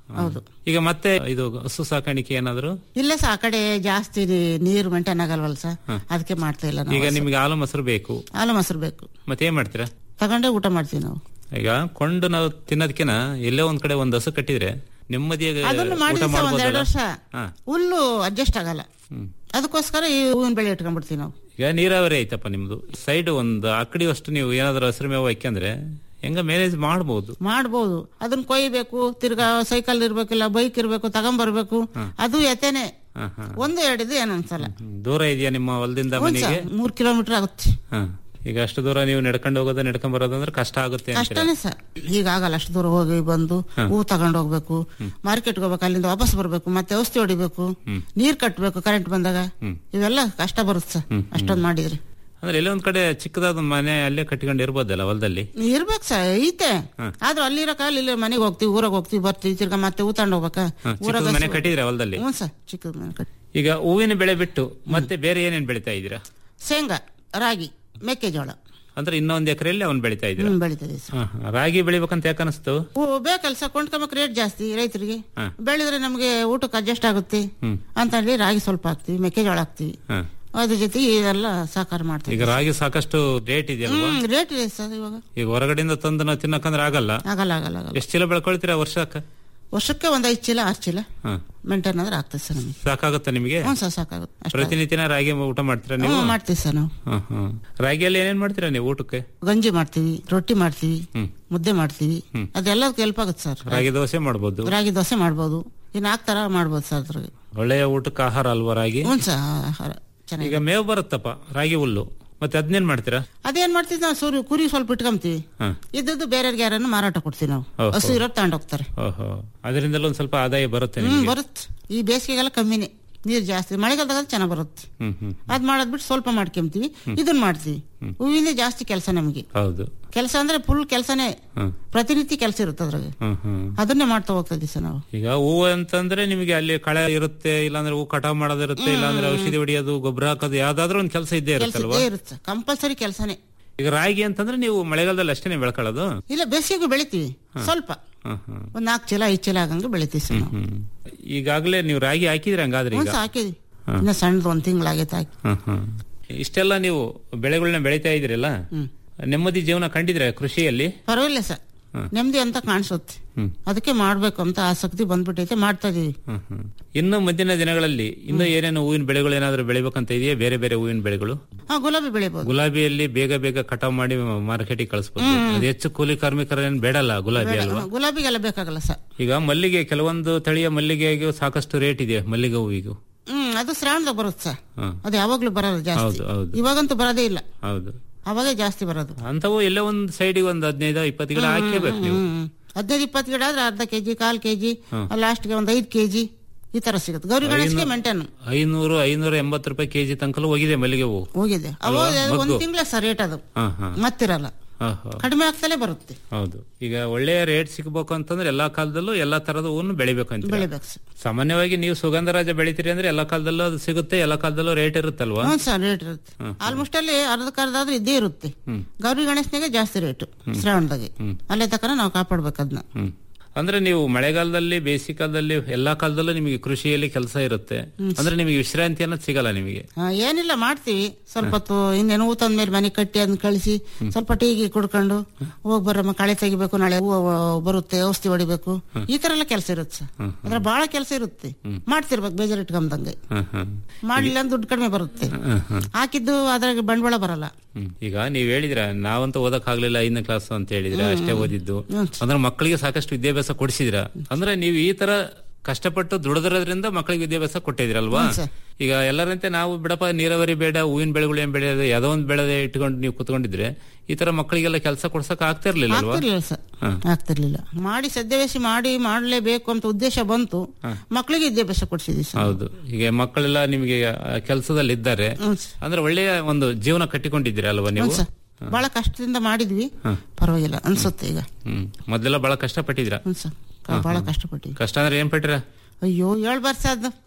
ಹೌದು ಈಗ ಮತ್ತೆ ಇದು ಹಸು ಸಾಕಾಣಿಕೆ ಏನಾದ್ರು ಇಲ್ಲ ಸರ್ ಆ ಕಡೆ ಜಾಸ್ತಿ ನೀ- ನೀರು ಮೇಂಟೈನ್ ಆಗಲ್ವಲ್ಲ ಸರ್ ಅದಕ್ಕೆ ಮಾಡ್ತಾ ಇಲ್ಲ ನಾವು ಈಗ ನಿಮ್ಗೆ ಹಾಲು ಮೊಸರು ಬೇಕು ಹಾಲು ಮೊಸರು ಬೇಕು ಮತ್ತೆ ಏನ್ ಮಾಡ್ತೀರಾ ತಗೊಂಡೇ ಊಟ ಮಾಡ್ತೀವಿ ನಾವು ಈಗ ಕೊಂಡು ನಾವು ತಿನ್ನೋದಕ್ಕಿನ ಎಲ್ಲೇ ಒಂದ್ ಕಡೆ ಒಂದ್ ಹಸು ಕಟ್ಟಿದ್ರೆ ನೆಮ್ಮದಿಯಾಗಿ ಅದನ್ನು ಊಟ ಮಾಡಿದ್ವಿ ಸರ್ ಒಂದ್ ಎರಡು ಮಾಡ್ಬೋದಲ್ಲ ವರ್ಷ ಹಾ. ಹುಲ್ಲು ಅಡ್ಜಸ್ಟ್ ಆಗಲ್ಲ ಅದಕ್ಕೋಸ್ಕರ ಈ ಹೂವಿನ ಬೆಳೆ ಇಟ್ಕೊಂಡ್ಬಿಡ್ತೀವಿ ನಾವು ಈಗ ನೀರಾವರಿ ಐತಪ್ಪ ನಿಮ್ದು ಸೈಡ್ ಒಂದು ಆಕಡಿ ಅಷ್ಟು ನೀವು ಏನಾದ್ರೂ ಹಸಿರು ಮೇವು ಹಾಕ್ಯಂದ್ರೆ ಹೆಂಗ ಮ್ಯಾನೇಜ್ ಮಾಡ್ಬೋದು ಮಾಡ್ಬೋದು ಅದನ್ನ ಕೊಯ್ಬೇಕು ತಿರ್ಗಾ ಸೈಕಲ್ ಇರ್ಬೇಕಿಲ್ಲ ಬೈಕ್ ಇರ್ಬೇಕು ತಗೊಂಬರ್ಬೇಕು ಅದು ಎತೆನೆ ಹಾ, ಹಾ. ಒಂದು ಎರಡಿದು ಏನು ಅನ್ಸಲ್ಲ ಹ್ಮ್. ದೂರ ಇದೆಯಾ ನಿಮ್ಮ ಹೊಲದಿಂದ ಹ್ಞೂ ಮನೆಗೆ ಸರ್ ಮೂರ್ ಕಿಲೋಮೀಟರ್ ಆಗುತ್ತೆ ಹಾ. ಈಗ ಅಷ್ಟು ದೂರ ನೀವು ನಡ್ಕೊಂಡು ಹೋಗೋದು ನಡ್ಕೊಂಡ್ ಬರೋದು ಅಂದ್ರೆ ಕಷ್ಟ ಆಗುತ್ತೆ ಅಂತೀರಾ? ಕಷ್ಟನೇ ಸರ್ ಈಗ ಆಗಲ್ಲ ಅಷ್ಟು ದೂರ ಹೋಗಿ ಬಂದು ಹೂ ತಗೊಂಡು ಹೋಗ್ಬೇಕು ಮಾರ್ಕೆಟ್ಗೆ ಹೋಗ್ಬೇಕು ಅಲ್ಲಿಂದ ವಾಪಸ್ ಬರ್ಬೇಕು ಮತ್ತೆ ಔಷಧಿ ಹೊಡಿಬೇಕು ನೀರ್ ಕಟ್ಟಬೇಕು ಕರೆಂಟ್ ಬಂದಾಗ ಇವೆಲ್ಲ ಕಷ್ಟ ಬರುತ್ತೆ ಸರ್ ಅಷ್ಟೊಂದು ಮಾಡಿದ್ರಿ ಅಂದ್ರೆ ಎಲ್ಲೇ ಒಂದ್ ಕಡೆ ಚಿಕ್ಕದಾದ ಮನೆ ಅಲ್ಲೇ ಕಟ್ಕೊಂಡು ಇರ್ಬೋದಲ್ಲ ಹೊಲದಲ್ಲಿ ಇರ್ಬೇಕು ಸರ್ ಐತೆ ಆದ್ರೂ ಅಲ್ಲಿರಕಾಲ ಇಲ್ಲಿ ಮನೆಗೆ ಹೋಗ್ತೀವಿ ಊರಾಗ ಹೋಗ್ತೀವಿ ಬರ್ತೀವಿ ತಿರ್ಗಾ ಮತ್ತೆ ಹೂ ತಗೊಂಡು ಹೋಗ್ಬೇಕಾ ಹಾ, ಚಿಕ್ಕದ್ ಮನೆ ಕಟ್ಟಿದ್ರೆ ಹೊಲದಲ್ಲಿ ಹ್ಞೂ ಸರ್ ಚಿಕ್ಕದ ಮನೆ ಕಟ್ಟಿ ಈಗ ಹೂವಿನ ಬೆಳೆ ಬಿಟ್ಟು ಮತ್ತೆ ಬೇರೆ ಏನೇನ್ ಬೆಳಿತಾ ಇದ್ದೀರಾ ಶೇಂಗಾ ರಾಗಿ ಮೆಕ್ಕೆಜೋಳ ಅಂದ್ರೆ ಇನ್ನೊಂದ್ ಎಕರೆಯಲ್ಲಿ ಅವ್ನ್ ಬೆಳಿತಾ ಇದ್ದೀರಾ ಹ್ಮ್ ಬೆಳಿತದೆ ಸರ್ ಹಾ, ಹಾ. ರಾಗಿ ಬೆಳಿಬೇಕಂತ ಯಾಕೆ ಅನಿಸ್ತು ಹೂ ಬೇಕಲ್ಲ ಸರ್ ಕೊಂಡ್ಕೊಂಬಕ್ ರೇಟ್ ಜಾಸ್ತಿ ರೈತರಿಗೆ ಹಾ. ಬೆಳೆದ್ರೆ ನಮಗೆ ಊಟಕ್ಕೆ ಅಡ್ಜಸ್ಟ್ ಆಗುತ್ತೆ ಹ್ಮ್. ಅಂತ ಹೇಳಿ ರಾಗಿ ಸ್ವಲ್ಪ ಹಾಕ್ತಿವಿ ಮೆಕ್ಕೆಜೋಳ ಹಾಕ್ತಿವಿ ಹಾ. ಅದ್ರ ಜೊತೆಗೆ ಇವೆಲ್ಲ ಸಾಕಾರ ಮಾಡ್ತೀವಿ ಈಗ ರಾಗಿ ಸಾಕಷ್ಟು ರೇಟ್ ಇದೆಯಲ್ವಾ ಹ್ಮ್ ರೇಟ್ ಇದೆ ಸರ್ ಇವಾಗ ಈಗ ಹೊರಗಡೆಯಿಂದ ತಂದು ನಾವು ತಿನ್ನಕಂದ್ರೆ ಆಗಲ್ಲ ಆಗಲ್ಲ ಆಗಲ್ಲ ಆಗಲ್ಲ ಎಷ್ಟು ಚೀಲ ಬೆಳ್ಕೊಳ್ತೀರಾ ವರ್ಷಕ್ಕೆ ವರ್ಷಕ್ಕೆ ಒಂದ್ ಐದು ಚೀಲ ಆರು ಚೀಲ ಹಾ. ಮೇಂಟೈನ್ ಆದ್ರೆ ಆಗ್ತದೆ ಸರ್ ನಮಗೆ ಸಾಕಾಗುತ್ತೆ ನಿಮಗೆ ಹ್ಞೂ ಸರ್ ಸಾಕಾಗುತ್ತೆ ಅಷ್ಟೇ ಪ್ರತಿನಿತ್ಯನ ರಾಗಿ ಊಟ ಮಾಡ್ತೀರಾ ನೀವು ಹ್ಞೂ ಮಾಡ್ತೀವಿ ಸರ್ ನಾವು ಹಾ, ಹಾ. ರಾಗಿಯಲ್ಲಿ ಏನೇನ್ ಮಾಡ್ತೀರಾ ನೀವು ಊಟಕ್ಕೆ ಗಂಜಿ ಮಾಡ್ತೀವಿ ರೊಟ್ಟಿ ಮಾಡ್ತೀವಿ ಹ್ಮ್. ಮುದ್ದೆ ಮಾಡ್ತೀವಿ ಅದೆಲ್ಲದಕ್ಕೆ ಹೆಲ್ಪ್ ಆಗುತ್ತೆ ಸರ್ ರಾಗಿ ದೋಸೆ ಮಾಡ್ಬೋದು ರಾಗಿ ದೋಸೆ ಮಾಡ್ಬೋದು ಇನ್ನು ನಾಲ್ಕು ತರ ಮಾಡ್ಬೋದು ಸರ್ ಅದ್ರಾಗೆ ಒಳ್ಳೆಯ ಊಟಕ್ಕೆ ಆಹಾರ ಅಲ್ವಾ ರಾಗಿ ಹ್ಞೂ ಸರ್ ಆಹಾರ ಚೆನ್ನಾಗಿ ಈಗ ಮೇವು ಬರುತ್ತಪ್ಪ ರಾಗಿ ಹುಲ್ಲು ಮತ್ತೆ ಅದನ್ನೇನ್ ಮಾಡ್ತೀರಾ ಅದೇನ್ ಮಾಡ್ತೀವಿ ನಾವು ಸೂರ್ಯ ಕುರಿ ಸ್ವಲ್ಪ ಇಟ್ಕೊಂತೀವಿ ಹಾ. ಇದ್ದದ್ದು ಬೇರೆಯವ್ರಿಗೆ ಯಾರನ್ನು ಮಾರಾಟ ಕೊಡ್ತೀವಿ ನಾವು ಓಹೋ. ಹಸು ಇರೋರು ತಗೊಂಡೋಗ್ತಾರೆ ಓಹೋ ಅದರಿಂದಲೂ ಒಂದ್ ಸ್ವಲ್ಪ ಆದಾಯ ಬರುತ್ತೆ ಹ್ಮ್ ನಿಮ್ಗೆ ಬರುತ್ತೆ ಈ ಬೇಸಿಗೆಗೆಲ್ಲ ಕಮ್ಮಿನೇ ನೀರ್ ಜಾಸ್ತಿ ಮಳೆಗಾಲದಾಗ ಚೆನ್ನಾಗ್ ಬರುತ್ತೆ ಹ್ಮ್ ಹ್ಮ್ ಅದ್ ಮಾಡೋದ್ ಬಿಟ್ಟು ಸ್ವಲ್ಪ ಮಾಡ್ಕೊಂತೀವಿ ಇದನ್ನ ಮಾಡ್ತೀವಿ ಹೂವಿಂದ ಜಾಸ್ತಿ ಕೆಲಸ ನಮಗೆ ಹೌದು ಕೆಲಸ ಅಂದ್ರೆ ಫುಲ್ ಕೆಲಸನೇ ಹ್ಮ್ ಪ್ರತಿನಿತ್ಯ ಕೆಲಸ ಇರುತ್ತೆ ಅದ್ರಾಗೆ ಹ್ಮ್ ಹ್ಮ್ ಅದನ್ನೇ ಮಾಡ್ತಾ ಹೋಗ್ತಾ ಇದೀವಿ ಸರ್ ನಾವು ಈಗ ಹೂವು ಅಂತಂದ್ರೆ ನಿಮಗೆ ಅಲ್ಲಿ ಕಳೆ ಇರುತ್ತೆ ಇಲ್ಲಾಂದ್ರೆ ಹೂ ಕಟಾವ್ ಮಾಡೋದಿರುತ್ತೆ ಇಲ್ಲಾಂದ್ರೆ ಔಷಧಿ ಹೊಡಿಯೋದು ಗೊಬ್ಬರ ಹಾಕೋದು ಯಾವ್ದಾದ್ರು ಒಂದ್ ಕೆಲಸ ಇದ್ದೇ ಕೆಲಸ ಇರುತ್ತಲ್ವಾ ಇದ್ದೇ ಇರುತ್ತೆ ಕಂಪಲ್ಸರಿ ಕೆಲಸನೇ ಈಗ ರಾಗಿ ಅಂತಂದ್ರೆ ನೀವು ಮಳೆಗಾಲದಲ್ಲಿ ಅಷ್ಟೇನೆ ಬೆಳ್ಕೊಳ್ಳೋದು ಇಲ್ಲ ಬೇಸಿಗೆಗೂ ಬೆಳಿತೀವಿ ಸ್ವಲ್ಪ ಹ್ಮ್ ಹ್ಮ್ ಒಂದ್ ನಾಲ್ಕು ಚೀಲ ಐದು ಚೀಲ ಆಗಂಗ ಬೆಳಿತೀವಿ ಸರ್ ನಾವು ಹ್ಮ್ ಈಗಾಗಲೇ ನೀವು ರಾಗಿ ಹಾಕಿದ್ರೆ ಹಂಗಾದ್ರೆ ಈಗ ಒಂದ್ ಹಾಕಿದ್ವಿ ಇನ್ನ ಸಣ್ಣದು ಒಂದ್ ತಿಂಗಳಾಗೈತೆ ಹಾಕಿ ಹ್ಮ್ ಹ್ಮ್ ಇಷ್ಟೆಲ್ಲ ನೀವು ಬೆಳೆಗಳನ್ನ ಬೆಳಿತಾ ಇದ್ರಲ್ಲ ನೆಮ್ಮದಿ ಜೀವನ ಕಂಡಿದ್ರೆ ಕೃಷಿಯಲ್ಲಿ ಪರವಾಗಿಲ್ಲ ಸರ್ ನೆಮ್ಮದಿ ಅಂತ ಕಾಣಿಸುತ್ತೆ ಹ್ಮ್. ಅದಕ್ಕೆ ಮಾಡ್ಬೇಕು ಅಂತ ಆಸಕ್ತಿ ಬಂದ್ಬಿಟ್ಟೈತೆ ಮಾಡ್ತಾ ಇದೀವಿ ಹ್ಮ್ ಹ್ಮ್. ಇನ್ನು ಮುಂದಿನ ದಿನಗಳಲ್ಲಿ ಇನ್ನು ಏನೇನು ಹೂವಿನ ಬೆಳೆಗಳು ಏನಾದ್ರು ಬೆಳಿಬೇಕಂತ ಇದೆಯಾ ಬೇರೆ ಬೇರೆ ಹೂವಿನ ಬೆಳೆಗಳು ಹಾ ಗುಲಾಬಿ ಬೆಳಿಬಹುದು ಗುಲಾಬಿಯಲ್ಲಿ ಬೇಗ ಬೇಗ ಕಟಾವ್ ಮಾಡಿ ಮಾರ್ಕೆಟಿಗೆ ಕಳಿಸ್ಬೋದು ಅದು ಹೆಚ್ಚು ಕೂಲಿ ಕಾರ್ಮಿಕರೇನು ಬೇಡಲ್ಲ ಗುಲಾಬಿ ಅಲ್ವಾ ಗುಲಾಬಿಗೆಲ್ಲ ಬೇಕಾಗಲ್ಲ ಸರ್ ಈಗ ಮಲ್ಲಿಗೆ ಕೆಲವೊಂದು ತಳಿಯ ಮಲ್ಲಿಗೆಗೂ ಸಾಕಷ್ಟು ರೇಟ್ ಇದೆ ಮಲ್ಲಿಗೆ ಹೂವಿಗೂ ಹ್ಮ್ ಅದು ಶ್ರಾವಣದಾಗ ಬರುತ್ತೆ ಸರ್ ಹಾ. ಅದು ಯಾವಾಗ್ಲೂ ಬರಲ್ಲ ಜಾಸ್ತಿ ಹೌದು ಹೌದು ಇವಾಗಂತೂ ಬರೋದೇ ಇಲ್ಲ ಹೌದು ಅವಾಗೇ ಜಾಸ್ತಿ ಬರೋದು ಅಂತವು ಎಲ್ಲೇ ಒಂದ್ ಸೈಡಿಗೆ ಒಂದ್ ಹದಿನೈದು ಇಪ್ಪತ್ತು ಗಿಡ ಹಾಕೇಬೇಕು ನೀವು ಹ್ಮ್ ಹದಿನೈದು ಇಪ್ಪತ್ತು ಗಿಡ ಆದ್ರೆ ಅರ್ಧ ಕೆಜಿ ಕಾಲ್ ಕೆಜಿ ಲಾಸ್ಟ್ಗೆ ಒಂದ್ ಐದ್ ಕೆಜಿ ಈ ತರ ಸಿಗುತ್ತೆ ಗೌರಿ ಗಣೇಶಗೆ ಮೇಂಟೈನ್ ಐನೂರು ಐನೂರ ಎಂಬತ್ತು ರೂಪಾಯಿ ಕೆಜಿ ತನಕಲೂ ಹೋಗಿದೆ ಮಲ್ಲಿಗೆ ಹೂವು ಹೋಗಿದೆ ಅಲ್ವಾ? ಅವಾಗ ಒಂದ್ ಮಗ್ಗು. ತಿಂಗಳ ಸರ್ ರೇಟ್ ಅದು ಹಾ ಹಾ ಮತ್ತಿರಲ್ಲ ಹಾ, ಹಾ. ಕಡಿಮೆ ಆಗ್ತಲೇ ಬರುತ್ತೆ ಹೌದು ಈಗ ಒಳ್ಳೆಯ ರೇಟ್ ಸಿಗಬೇಕು ಅಂತಂದ್ರೆ ಎಲ್ಲಾ ಕಾಲದಲ್ಲೂ ಎಲ್ಲಾ ತರದ ಹೂವನ್ನು ಬೆಳಿಬೇಕು ಅಂತ ಬೆಳಿಬೇಕು ಸರ್ ಸಾಮಾನ್ಯವಾಗಿ ನೀವು ಸುಗಂಧರಾಜ ಬೆಳಿತೀರಿ ಅಂದ್ರೆ ಎಲ್ಲಾ ಕಾಲದಲ್ಲೂ ಅದು ಸಿಗುತ್ತೆ ಎಲ್ಲಾ ಕಾಲದಲ್ಲೂ ರೇಟ್ ಇರುತ್ತಲ್ವಾ ಹ್ಞೂ ಸರ್ ರೇಟ್ ಇರುತ್ತೆ ಆಲ್ಮೋಸ್ಟ್ ಅಲ್ಲಿ ಅರ್ಧಕ್ಕರ್ಧಾದ್ರೂ ಇದ್ದೇ ಇರುತ್ತೆ ಗೌರಿ ಗಣೇಶನಿಗೆ ಜಾಸ್ತಿ ರೇಟು ಶ್ರಾವಣದಾಗೆ ಅಲ್ಲೇ ತಕನ ನಾವು ಕಾಪಾಡ್ಬೇಕು ಅದನ್ನ ಹ್ಮ್ ಅಂದ್ರೆ ನೀವು ಮಳೆಗಾಲದಲ್ಲಿ ಬೇಸಿಗೆ ಕಾಲದಲ್ಲಿ ಎಲ್ಲಾ ಕಾಲದಲ್ಲೂ ನಿಮಗೆ ಕೃಷಿಯಲ್ಲಿ ಕೆಲಸ ಇರುತ್ತೆ ಅಂದ್ರೆ ನಿಮಗೆ ವಿಶ್ರಾಂತಿ ಅನ್ನೋದು ಸಿಗಲ್ಲ ನಿಮಗೆ ಆ, ಏನಿಲ್ಲ ಮಾಡ್ತೀವಿ ಸ್ವಲ್ಪ ಹೊತ್ತು ಇನ್ನೇನು ಹೂ ತಂದ್ಮೇಲೆ ಮನೆ ಕಟ್ಟಿ ಅದನ್ನ ಕಳಿಸಿ ಸ್ವಲ್ಪ ಟೀಗಿ ಕುಡ್ಕೊಂಡು ಹೋಗ್ ಬರಮ್ಮ ಕಳೆ ತೆಗಿಬೇಕು ನಾಳೆ ಹೂವು ಬರುತ್ತೆ ಔಷಧಿ ಹೊಡಿಬೇಕು ಈ ತರ ಎಲ್ಲ ಕೆಲಸ ಇರುತ್ತೆ ಸರ್ ಅಂದ್ರೆ ಬಹಳ ಕೆಲಸ ಇರುತ್ತೆ ಮಾಡ್ತಿರ್ಬೇಕು ಬೇಜಾರ್ ಇಟ್ಕೊಂಬಂದಂಗೆ ಹ್ಮ್ ಹ್ಮ್ ಮಾಡ್ಲಿಲ್ಲ ಅಂದ್ರೆ ದುಡ್ಡು ಕಡಿಮೆ ಬರುತ್ತೆ ಹ್ಮ್ ಹ್ಮ್ ಹಾಕಿದ್ದು ಅದ್ರಾಗ ಬಂಡವಾಳ ಬರಲ್ಲ ಹ್ಮ್. ಈಗ ನೀವ್ ಹೇಳಿದ್ರ ನಾವಂತೂ ಓದಕ್ ಆಗ್ಲಿಲ್ಲ ಐದನೇ ಕ್ಲಾಸ್ ಅಂತ ಹೇಳಿದ್ರ ಅಷ್ಟೇ ಓದಿದ್ದು ಅಂದ್ರೆ ಮಕ್ಕಳಿಗೆ ಸಾಕಷ್ಟು ವಿದ್ಯಾಭ್ಯಾಸ ಕೊಡಿಸಿದ್ರ ಅಂದ್ರೆ ನೀವು ಈ ತರ ಕಷ್ಟಪಟ್ಟು ದುಡಿದ್ರದ್ರಿಂದ ಮಕ್ಕಳಿಗೆ ವಿದ್ಯಾಭ್ಯಾಸ ಕೊಟ್ಟಿದ್ರಲ್ವಾ ಈಗ ಎಲ್ಲರಂತೆ ನಾವು ಬಿಡಪ್ಪ ನೀರಾವರಿ ಬೇಡ ಹೂವಿನ ಬೆಳೆಗಳು ಏನ್ ಬೆಳೆಯೋದು ಯಾವ್ದೋ ಒಂದ್ ಬೆಳೆದೇ ಇಟ್ಕೊಂಡು ನೀವು ಕುತ್ಕೊಂಡಿದ್ರೆ ಈ ತರ ಮಕ್ಕಳಿಗೆಲ್ಲ ಕೆಲಸ ಕೊಡ್ಸಕ್ ಆಗ್ತಾ ಇರ್ಲಿಲ್ಲ ಅಲ್ವಾ ಆಗ್ತಿರ್ಲಿಲ್ಲ ಸರ್ ಆಗ್ತಿರ್ಲಿಲ್ಲ ಮಾಡಿ ಸದ್ಯವೇಸಿ ಮಾಡಿ ಮಾಡ್ಲೇಬೇಕು ಅಂತ ಉದ್ದೇಶ ಬಂತು ಮಕ್ಕಳಿಗೆ ವಿದ್ಯಾಭ್ಯಾಸ ಕೊಡ್ಸಿದ್ವಿ ಸರ್ ಹೌದು ಈಗ ಮಕ್ಕಳೆಲ್ಲ ನಿಮಗೆ ಕೆಲಸದಲ್ಲಿ ಇದ್ದಾರೆ ಅಂದ್ರೆ ಒಳ್ಳೆಯ ಒಂದು ಜೀವನ ಕಟ್ಟಿಕೊಂಡಿದ್ದೀರಾ ಅಲ್ವಾ ನೀವು ಸರ್ ಬಹಳ ಕಷ್ಟದಿಂದ ಮಾಡಿದ್ವಿ ಪರವಾಗಿಲ್ಲ ಅನ್ಸುತ್ತೆ ಈಗ ಹ್ಮ್ ಮೊದಲೆಲ್ಲ ಬಹಳ ಕಷ್ಟ ಪಟ್ಟಿದ್ರ ಹ್ಞೂ ಸರ್ ಬಹಳ ಕಷ್ಟಪಟ್ಟಿವಿ ಕಷ್ಟ ಅಂದ್ರೆ ಏನ್ ಪಟ್ಟಿರ ಅಯ್ಯೋ ಹೇಳ್ಬಾರ್ದು ಸರ್ ಅದು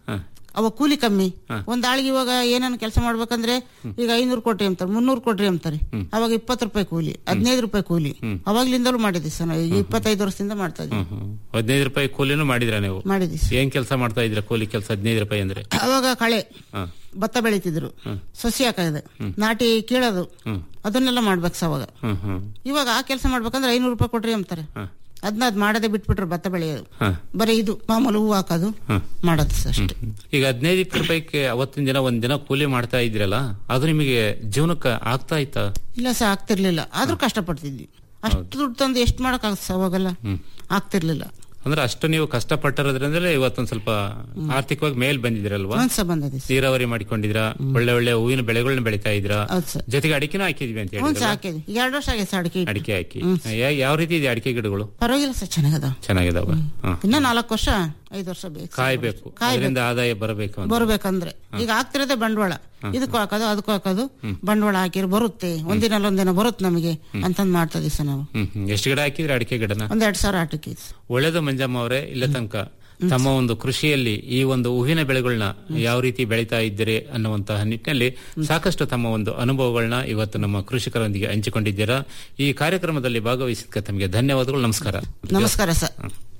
ಅವಾಗ ಕೂಲಿ ಕಮ್ಮಿ ಒಂದ್ ಆಳಿಗೆ ಇವಾಗ ಏನೇನು ಕೆಲಸ ಮಾಡ್ಬೇಕಂದ್ರೆ ಈಗ ಐನೂರು ಕೊಟ್ರಿ ಅಂತಾರೆ ಮುನ್ನೂರು ಕೊಟ್ರಿ ಅಂತಾರೆ ಅವಾಗ ಇಪ್ಪತ್ತು ರೂಪಾಯಿ ಕೂಲಿ ಹದಿನೈದು ರೂಪಾಯಿ ಕೂಲಿ ಅವಾಗ್ಲಿಂದಲೂ ಮಾಡಿದ್ವಿ ಸರ್ ನಾವು ಈಗ ಇಪ್ಪತ್ತೈದು ವರ್ಷದಿಂದ ಮಾಡ್ತಾ ಇದ್ವಿ ಹದಿನೈದು ರೂಪಾಯಿ ಕೂಲಿನೂ ಮಾಡಿದ್ರ ನೀವು ಮಾಡಿದ್ವಿ ಏನ್ ಕೆಲಸ ಮಾಡ್ತಾ ಇದ್ರ ಕೂಲಿ ಕೆಲಸ ಹದಿನೈದು ರೂಪಾಯಿ ಅಂದ್ರೆ ಅವಾಗ ಕಳೆ ಹ. ಭತ್ತ ಬೆಳಿತಿದ್ರು ಸಸಿ ಹಾಕೋದು ನಾಟಿ ಕೀಳೋದು ಅದನ್ನೆಲ್ಲ ಮಾಡ್ಬೇಕು ಸರ್ ಅವಾಗ ಹ್ಮ್ ಹ್ಮ್ ಇವಾಗ ಆ ಕೆಲಸ ಮಾಡ್ಬೇಕಂದ್ರೆ ಐನೂರು ರೂಪಾಯಿ ಕೊಟ್ರಿ ಅಂತಾರೆ ಅದನ್ನ ಅದ್ ಮಾಡದೆ ಬಿಟ್ಬಿಟ್ರು ಭತ್ತ ಬೆಳೆಯೋದು ಹ. ಬರೀ ಇದು ಮಾಮೂಲು ಹೂ ಹಾಕೋದು ಮಾಡೋದು ಸರ್ ಅಷ್ಟೇ ಈಗ ಹದಿನೈದು ಇಪ್ಪತ್ತು ರೂಪಾಯಿಗೆ ಅವತ್ತಿನ ದಿನ ಒಂದ್ ದಿನ ಕೂಲಿ ಮಾಡ್ತಾ ಇದ್ರಲ್ಲ ಅದು ನಿಮಗೆ ಜೀವನಕ್ಕೆ ಆಗ್ತಾ ಇತ್ತ ಇಲ್ಲ ಸರ್ ಆಗ್ತಿರ್ಲಿಲ್ಲ ಆದ್ರೂ ಕಷ್ಟಪಡ್ತಿದ್ವಿ ಅಷ್ಟು ದುಡ್ಡು ತಂದು ಎಷ್ಟು ಮಾಡಕ್ ಸರ್ ಅವಾಗೆಲ್ಲ ಆಗ್ತಿರ್ಲಿಲ್ಲ ಅಂದ್ರೆ ಅಷ್ಟು ನೀವು ಕಷ್ಟಪಟ್ಟಿರೋದ್ರಿಂದಲೇ ಇವತ್ತೊಂದ್ ಸ್ವಲ್ಪ ಆರ್ಥಿಕವಾಗಿ ಮೇಲ್ ಬಂದಿದ್ರಲ್ವಾ ಒಂದ್ ಸಹ ಬಂದದೆ ಸರ್ ನೀರಾವರಿ ಮಾಡ್ಕೊಂಡಿದ್ರ ಒಳ್ಳೆ ಒಳ್ಳೆ ಹೂವಿನ ಬೆಳೆಗಳನ್ನ ಬೆಳಿತಾ ಇದ್ರ ಹೌದು ಸರ್ ಜೊತೆಗೆ ಅಡಿಕೆನೂ ಹಾಕಿದ್ವಿ ಅಂತ ಒಂದ್ ಹೇಳಿದ್ರಲ್ಲ? ಸಹ ಹಾಕಿದ್ವಿ ಈಗ ಎರಡು ವರ್ಷ ಆಗಿದೆ ಸರ್ ಅಡಿಕೆ ಇಟ್ಟು. ಅಡಿಕೆ ಹಾಕಿ ಯಾ- ಯಾವ ರೀತಿ ಇದೆ ಅಡಿಕೆ ಗಿಡಗಳು ಪರವಾಗಿಲ್ಲ ಸರ್ ಚೆನ್ನಾಗದ ಚೆನ್ನಾಗಿದಾವ ಹ. ಇನ್ನ ನಾಲ್ಕು ವರ್ಷ ಐದು ವರ್ಷ ಬೇಕು ಸರ್. ಕಾಯ್ಬೇಕು ಕಾಯ್ಬೇಕು. ಅದರಿಂದ ಆದಾಯ ಬರಬೇಕು ಅಂತ ಬರ್ಬೇಕಂದ್ರೆ ಈಗ ಆಗ್ತಿರೋದೇ ಬಂಡವಾಳ ಇದಕ್ಕೂ ಹಾಕೋದು ಅದಕ್ಕೂ ಹಾಕೋದು ಬಂಡವಾಳ ಹಾಕಿರ್ ಬರುತ್ತೆ ಒಂದಿನ ಅಲ್ಲ ಒಂದಿನ ಬರುತ್ತೆ ನಮಗೆ ಅಂತಂದ್ ಮಾಡ್ತಾ ಇದೀವಿ ಸರ್ ನಾವು ಹ್ಮ್ ಹ್ಮ್ ಎಷ್ಟು ಗಿಡ ಹಾಕಿದ್ರೆ ಅಡಿಕೆ ಗಿಡನ ಒಂದ್ ಎರಡ್ ಸಾವಿರ ಆಟಕ್ಕೆ ಒಳ್ಳೇದು ಮಂಜಮ್ಮ ಅವರೇ ಇಲ್ಲ ತನಕ ತಮ್ಮ ಒಂದು ಕೃಷಿಯಲ್ಲಿ ಈ ಒಂದು ಹೂವಿನ ಬೆಳೆಗಳನ್ನ ಯಾವ ರೀತಿ ಬೆಳೀತಾ ಇದ್ದೀರಿ ಅನ್ನುವಂತಹ ನಿಟ್ಟಿನಲ್ಲಿ ಸಾಕಷ್ಟು ತಮ್ಮ ಒಂದು ಅನುಭವಗಳನ್ನ ಇವತ್ತು ನಮ್ಮ ಕೃಷಿಕರೊಂದಿಗೆ ಹಂಚಿಕೊಂಡಿದ್ದೀರಾ ಈ ಕಾರ್ಯಕ್ರಮದಲ್ಲಿ ಭಾಗವಹಿಸಿದ್ದಕ್ಕೆ ತಮಗೆ ಧನ್ಯವಾದಗಳು ನಮಸ್ಕಾರ ನಮಸ್ಕಾರ ಸರ್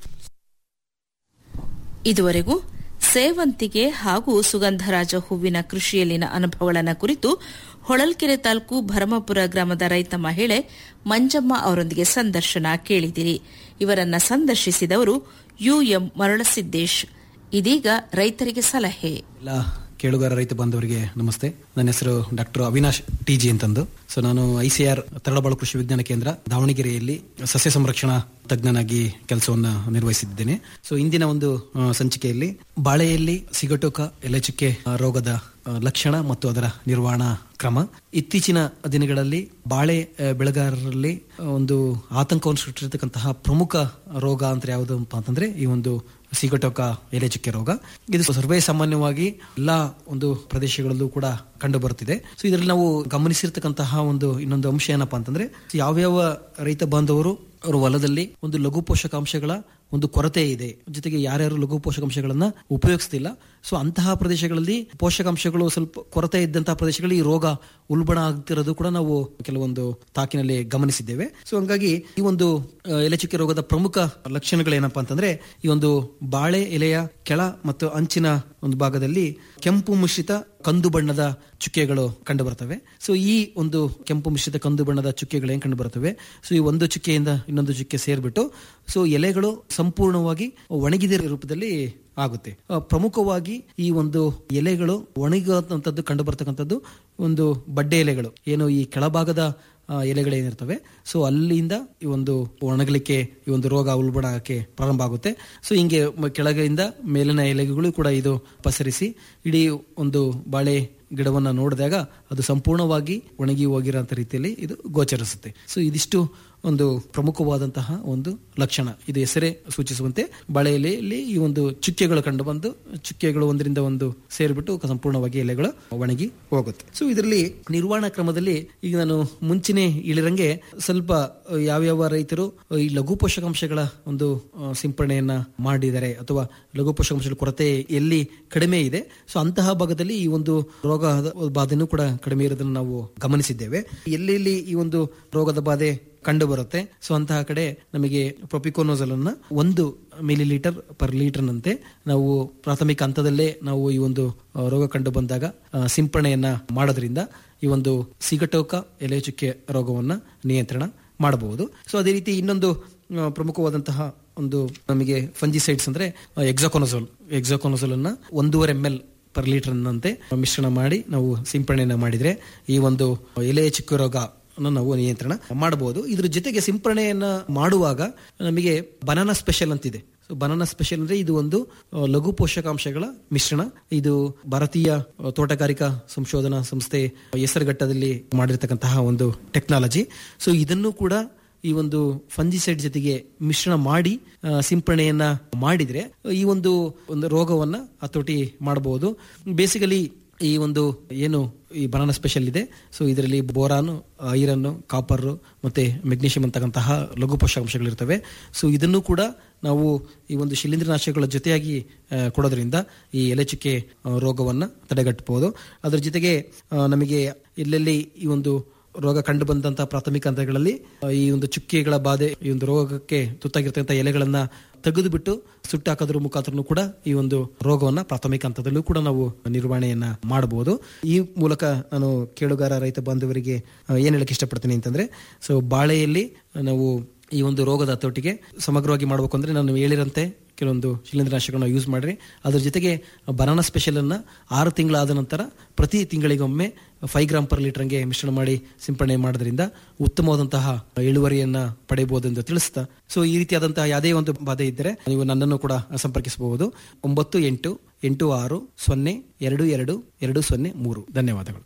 ಇದುವರೆಗೂ ಸೇವಂತಿಗೆ ಹಾಗೂ ಸುಗಂಧರಾಜ ಹೂವಿನ ಕೃಷಿಯಲ್ಲಿನ ಅನುಭವಗಳನ್ನು ಕುರಿತು ಹೊಳಲ್ಕೆರೆ ತಾಲೂಕು ಭರಮಪುರ ಗ್ರಾಮದ ರೈತ ಮಹಿಳೆ ಮಂಜಮ್ಮ ಅವರೊಂದಿಗೆ ಸಂದರ್ಶನ ಕೇಳಿದಿರಿ ಇವರನ್ನ ಸಂದರ್ಶಿಸಿದವರು ಯುಎಂ ಮರಳಸಿದ್ದೇಶ್ ಇದೀಗ ರೈತರಿಗೆ ಸಲಹೆ ಎಲ್ಲ ಕೇಳುಗರ ರೈತ ಬಾಂಧವರಿಗೆ ನಮಸ್ತೆ ನನ್ನ ಹೆಸರು ಡಾಕ್ಟರ್ ಅವಿನಾಶ್ ಟಿ ಜಿ ಅಂತಂದು ಸೊ ನಾನು ಐಸಿಆರ್ ತರಳಬಾಳು ಕೃಷಿ ವಿಜ್ಞಾನ ಕೇಂದ್ರ ದಾವಣಗೆರೆಯಲ್ಲಿ ಸಸ್ಯ ಸಂರಕ್ಷಣಾ ತಜ್ಞನಾಗಿ ಕೆಲಸವನ್ನ ನಿರ್ವಹಿಸಿದ್ದೇನೆ ಸೊ ಇಂದಿನ ಒಂದು ಆ, ಸಂಚಿಕೆಯಲ್ಲಿ ಬಾಳೆಯಲ್ಲಿ ಸಿಗಟೋಕ ಎಲೆಚುಕ್ಕೆ ಆ, ರೋಗದ ಆ, ಲಕ್ಷಣ ಮತ್ತು ಅದರ ನಿರ್ವಹಣಾ ಕ್ರಮ ಇತ್ತೀಚಿನ ದಿನಗಳಲ್ಲಿ ಬಾಳೆ ಆ, ಬೆಳೆಗಾರರಲ್ಲಿ ಆ, ಒಂದು ಆತಂಕವನ್ನು ಸೃಷ್ಟಿಸಿರ್ತಕ್ಕಂತಹ ಪ್ರಮುಖ ರೋಗ ಅಂತ ಯಾವುದು ಅಂತಂದ್ರೆ ಈ ಒಂದು ಸಿಗಟೋಕ ಎಲೆ ಚುಕ್ಕೆ ರೋಗ ಇದು ಸರ್ವೇ ಸಾಮಾನ್ಯವಾಗಿ ಎಲ್ಲಾ ಒಂದು ಪ್ರದೇಶಗಳಲ್ಲೂ ಕೂಡ ಕಂಡು ಬರುತ್ತಿದೆ ಸೊ ಇದರಲ್ಲಿ ನಾವು ಗಮನಿಸಿರ್ತಕ್ಕಂತಹ ಒಂದು ಇನ್ನೊಂದು ಅಂಶ ಏನಪ್ಪಾ ಅಂತಂದ್ರೆ ಯಾವ್ಯಾವ ರೈತ ಬಾಂಧವರು ಅವರ ಹೊಲದಲ್ಲಿ ಒಂದು ಲಘು ಪೋಷಕಾಂಶಗಳ ಒಂದು ಕೊರತೆ ಇದೆ ಜೊತೆಗೆ ಯಾರ್ಯಾರು ಲಘು ಪೋಷಕಾಂಶಗಳನ್ನ ಉಪಯೋಗಿಸ್ತಿಲ್ಲ ಸೊ ಅಂತಹ ಪ್ರದೇಶಗಳಲ್ಲಿ ಪೋಷಕಾಂಶಗಳು ಸ್ವಲ್ಪ ಕೊರತೆ ಇದ್ದಂತಹ ಪ್ರದೇಶಗಳಲ್ಲಿ ಈ ರೋಗ ಉಲ್ಬಣ ಆಗ್ತಿರೋದು ಕೂಡ ನಾವು ಕೆಲವೊಂದು ತಾಕಿನಲ್ಲಿ ಗಮನಿಸಿದ್ದೇವೆ ಸೊ ಹಂಗಾಗಿ ಈ ಒಂದು ಆ, ಎಲೆಚುಕ್ಕೆ ರೋಗದ ಪ್ರಮುಖ ಲಕ್ಷಣಗಳೇನಪ್ಪಾ ಅಂತಂದ್ರೆ ಈ ಒಂದು ಬಾಳೆ ಎಲೆಯ ಕೆಳ ಮತ್ತು ಅಂಚಿನ ಒಂದು ಭಾಗದಲ್ಲಿ ಕೆಂಪು ಮಿಶ್ರಿತ ಕಂದು ಬಣ್ಣದ ಚುಕ್ಕೆಗಳು ಕಂಡು ಬರ್ತವೆ ಸೊ ಈ ಒಂದು ಕೆಂಪು ಮಿಶ್ರಿತ ಕಂದು ಬಣ್ಣದ ಚುಕ್ಕೆಗಳು ಏನ್ ಕಂಡು ಬರ್ತವೆ ಸೊ ಈ ಒಂದು ಚುಕ್ಕೆಯಿಂದ ಇನ್ನೊಂದು ಚುಕ್ಕೆ ಸೇರ್ಬಿಟ್ಟು ಸೊ ಎಲೆಗಳು ಸಂಪೂರ್ಣವಾಗಿ ಒಣಗಿದ ರೂಪದಲ್ಲಿ ಆಗುತ್ತೆ ಆ, ಪ್ರಮುಖವಾಗಿ ಈ ಒಂದು ಎಲೆಗಳು ಒಣಗುವಂತದ್ದು ಕಂಡು ಬರ್ತಕ್ಕಂಥದ್ದು ಒಂದು ಬಡ್ಡೆ ಎಲೆಗಳು ಏನು ಈ ಕೆಳಭಾಗದ ಆ, ಎಲೆಗಳೇನಿರ್ತವೆ ಸೊ ಅಲ್ಲಿಂದ ಈ ಒಂದು ಒಣಗಲಿಕ್ಕೆ ಈ ಒಂದು ರೋಗ ಉಲ್ಬಣ ಆಗಕ್ಕೆ ಪ್ರಾರಂಭ ಆಗುತ್ತೆ ಸೊ ಹಿಂಗೆ ಮ- ಕೆಳಗಿಂದ ಮೇಲಿನ ಎಲೆಗಳು ಕೂಡ ಇದು ಪಸರಿಸಿ ಇಡೀ ಒಂದು ಬಾಳೆ ಗಿಡವನ್ನ ನೋಡಿದಾಗ ಅದು ಸಂಪೂರ್ಣವಾಗಿ ಒಣಗಿ ಹೋಗಿರೋಂಥ ರೀತಿಯಲ್ಲಿ ಇದು ಗೋಚರಿಸುತ್ತೆ ಸೊ ಇದಿಷ್ಟು ಒಂದು ಪ್ರಮುಖವಾದಂತಹ ಒಂದು ಲಕ್ಷಣ ಇದು ಹೆಸರೇ ಸೂಚಿಸುವಂತೆ ಬಾಳೆ ಎಲೆಯಲ್ಲಿ ಈ ಒಂದು ಚುಕ್ಕೆಗಳು ಕಂಡು ಬಂದು ಚುಕ್ಕೆಗಳು ಒಂದರಿಂದ ಒಂದು ಸೇರಿಬಿಟ್ಟು ಸಂಪೂರ್ಣವಾಗಿ ಎಲೆಗಳು ಒಣಗಿ ಹೋಗುತ್ತೆ ಸೊ ಇದರಲ್ಲಿ ನಿರ್ವಹಣಾ ಕ್ರಮದಲ್ಲಿ ಈಗ ನಾನು ಮುಂಚಿನ ಇಳಿರಂಗೆ ಸ್ವಲ್ಪ ಅಹ್, ಯಾವ್ಯಾವ ರೈತರು ಈ ಲಘು ಪೋಷಕಾಂಶಗಳ ಒಂದು ಅಹ್, ಸಿಂಪರಣೆಯನ್ನ ಮಾಡಿದ್ದಾರೆ ಅಥವಾ ಲಘು ಪೋಷಕಾಂಶಗಳ ಕೊರತೆ ಎಲ್ಲಿ ಕಡಿಮೆ ಇದೆ ಸೊ ಅಂತಹ ಭಾಗದಲ್ಲಿ ಈ ಒಂದು ರೋಗದ ಬಾಧೆನೂ ಕೂಡ ಕಡಿಮೆ ಇರೋದನ್ನು ನಾವು ಗಮನಿಸಿದ್ದೇವೆ ಎಲ್ಲೆಲ್ಲಿ ಈ ಒಂದು ರೋಗದ ಬಾಧೆ ಕಂಡು ಬರುತ್ತೆ ಸೊ ಅಂತಹ ಕಡೆ ನಮಗೆ ಪ್ರೊಪಿಕೋನೋಸಲ್ ಅನ್ನ ಒಂದು ಮಿಲಿ ಲೀಟರ್ ಪರ್ ಲೀಟರ್ ನಂತೆ ನಾವು ಪ್ರಾಥಮಿಕ ಹಂತದಲ್ಲೇ ನಾವು ಈ ಒಂದು ಆ, ರೋಗ ಕಂಡು ಬಂದಾಗ ಆ, ಸಿಂಪರಣೆಯನ್ನ ಮಾಡೋದ್ರಿಂದ ಈ ಒಂದು ಸಿಗಟೋಕ ಎಲೆ ಚುಕ್ಕೆ ರೋಗವನ್ನ ನಿಯಂತ್ರಣ ಮಾಡಬಹುದು ಸೊ ಅದೇ ರೀತಿ ಇನ್ನೊಂದು ಆ, ಪ್ರಮುಖವಾದಂತಹ ಒಂದು ನಮಗೆ ಫಂಜಿಸೈಡ್ಸ್ ಅಂದ್ರೆ ಎಕ್ಸಾಕೋನೋಸೋಲ್ ಎಕ್ಸಾಕೋನೋಸೋಲ್ ಅನ್ನ ಒಂದೂವರೆ ಎಂ ಎಲ್ ಪರ್ ಲೀಟರ್ ನಂತೆ ಮಿಶ್ರಣ ಮಾಡಿ ನಾವು ಸಿಂಪರಣೆಯನ್ನ ಮಾಡಿದ್ರೆ ಈ ಒಂದು ಎಲೆ ಚುಕ್ಕೆ ರೋಗ ನಾವು ನಿಯಂತ್ರಣ ಮಾಡಬಹುದು ಇದ್ರ ಜೊತೆಗೆ ಸಿಂಪರಣೆಯನ್ನ ಮಾಡುವಾಗ ನಮಗೆ ಬನಾನಾ ಸ್ಪೆಷಲ್ ಅಂತಿದೆ ಸೊ ಬನಾನಾ ಸ್ಪೆಷಲ್ ಅಂದ್ರೆ ಇದು ಒಂದು ಆ, ಲಘು ಪೋಷಕಾಂಶಗಳ ಮಿಶ್ರಣ ಇದು ಭಾರತೀಯ ಆ, ತೋಟಗಾರಿಕಾ ಸಂಶೋಧನಾ ಸಂಸ್ಥೆ ಹೆಸರುಘಟ್ಟದಲ್ಲಿ ಮಾಡಿರ್ತಕ್ಕಂತಹ ಒಂದು ಟೆಕ್ನಾಲಜಿ ಸೊ ಇದನ್ನು ಕೂಡ ಈ ಒಂದು ಫಂಜಿಸೈಡ್ ಜೊತೆಗೆ ಮಿಶ್ರಣ ಮಾಡಿ ಆ, ಸಿಂಪರಣೆಯನ್ನ ಮಾಡಿದ್ರೆ ಈ ಒಂದು ಒಂದು ರೋಗವನ್ನ ಹತೋಟಿ ಮಾಡಬಹುದು ಬೇಸಿಕಲಿ ಈ ಒಂದು ಏನು ಈ ಬನಾನಾ ಸ್ಪೆಷಲ್ ಇದೆ ಸೊ ಇದರಲ್ಲಿ ಬೋರಾನು ಐರನ್ ಕಾಪರ್ ಮತ್ತೆ ಮೆಗ್ನೀಷಿಯಂ ಅಂತಕ್ಕಂತಹ ಲಘು ಪೋಷಕಾಂಶಗಳಿರ್ತವೆ ಸೊ ಇದನ್ನು ಕೂಡ ನಾವು ಈ ಒಂದು ಶಿಲೀಂಧ್ರನಾಶಕಗಳ ಜೊತೆಯಾಗಿ ಆ, ಕೊಡೋದ್ರಿಂದ ಈ ಎಲೆ ಚುಕ್ಕೆ ಆ, ರೋಗವನ್ನ ತಡೆಗಟ್ಟಬಹುದು ಅದರ ಜೊತೆಗೆ ಆ, ನಮಗೆ ಎಲ್ಲೆಲ್ಲಿ ಈ ಒಂದು ರೋಗ ಕಂಡು ಬಂದಂತಹ ಪ್ರಾಥಮಿಕ ಹಂತಗಳಲ್ಲಿ ಆ, ಈ ಒಂದು ಚುಕ್ಕೆಗಳ ಬಾಧೆ ಈ ಒಂದು ರೋಗಕ್ಕೆ ತುತ್ತಾಗಿರ್ತಕ್ಕಂಥ ಎಲೆಗಳನ್ನ ತೆಗೆದು ಬಿಟ್ಟು ಸುಟ್ಟು ಹಾಕೋದ್ರ ಮುಖಾಂತರನು ಕೂಡ ಈ ಒಂದು ರೋಗವನ್ನ ಪ್ರಾಥಮಿಕ ಹಂತದಲ್ಲೂ ಕೂಡ ನಾವು ನಿರ್ವಹಣೆಯನ್ನ ಮಾಡಬಹುದು ಈ ಮೂಲಕ ನಾನು ಕೇಳುಗಾರ ರೈತ ಬಾಂಧವರಿಗೆ ಆ, ಏನ್ ಹೇಳಕ್ ಇಷ್ಟಪಡ್ತೀನಿ ಅಂತಂದ್ರೆ ಸೊ ಬಾಳೆಯಲ್ಲಿ ನಾವು ಈ ಒಂದು ರೋಗದ ಹತೋಟಿಗೆ ಸಮಗ್ರವಾಗಿ ಮಾಡಬೇಕು ಅಂದ್ರೆ ನಾನು ಹೇಳಿರಂತೆ ಕೆಲವೊಂದು ಶಿಲೀಂಧ್ರನಾಶಕಗಳನ್ನ ಯೂಸ್ ಮಾಡ್ರಿ ಅದ್ರ ಜೊತೆಗೆ ಬನಾನಾ ಸ್ಪೆಷಲ್ ಅನ್ನ ಆರು ತಿಂಗಳಾದ ನಂತರ ಪ್ರತಿ ತಿಂಗಳಿಗೊಮ್ಮೆ ಫೈವ್ ಗ್ರಾಮ್ ಪರ್ ಲೀಟರ್ಗೆ ಮಿಶ್ರಣ ಮಾಡಿ ಸಿಂಪಡಣೆ ಮಾಡೋದ್ರಿಂದ ಉತ್ತಮವಾದಂತಹ ಇಳುವರಿಯನ್ನ ಪಡೆಯಬಹುದು ಎಂದು ತಿಳಿಸ್ತಾ ಸೊ ಈ ರೀತಿಯಾದಂತಹ ಯಾವುದೇ ಒಂದು ಬಾಧೆ ಇದ್ದರೆ ನೀವು ನನ್ನನ್ನು ಕೂಡ ಸಂಪರ್ಕಿಸಬಹುದು ಒಂಬತ್ತು ಎಂಟು ಎಂಟು ಆರು ಸೊನ್ನೆ ಎರಡು ಎರಡು ಎರಡು ಸೊನ್ನೆ ಮೂರು ಧನ್ಯವಾದಗಳು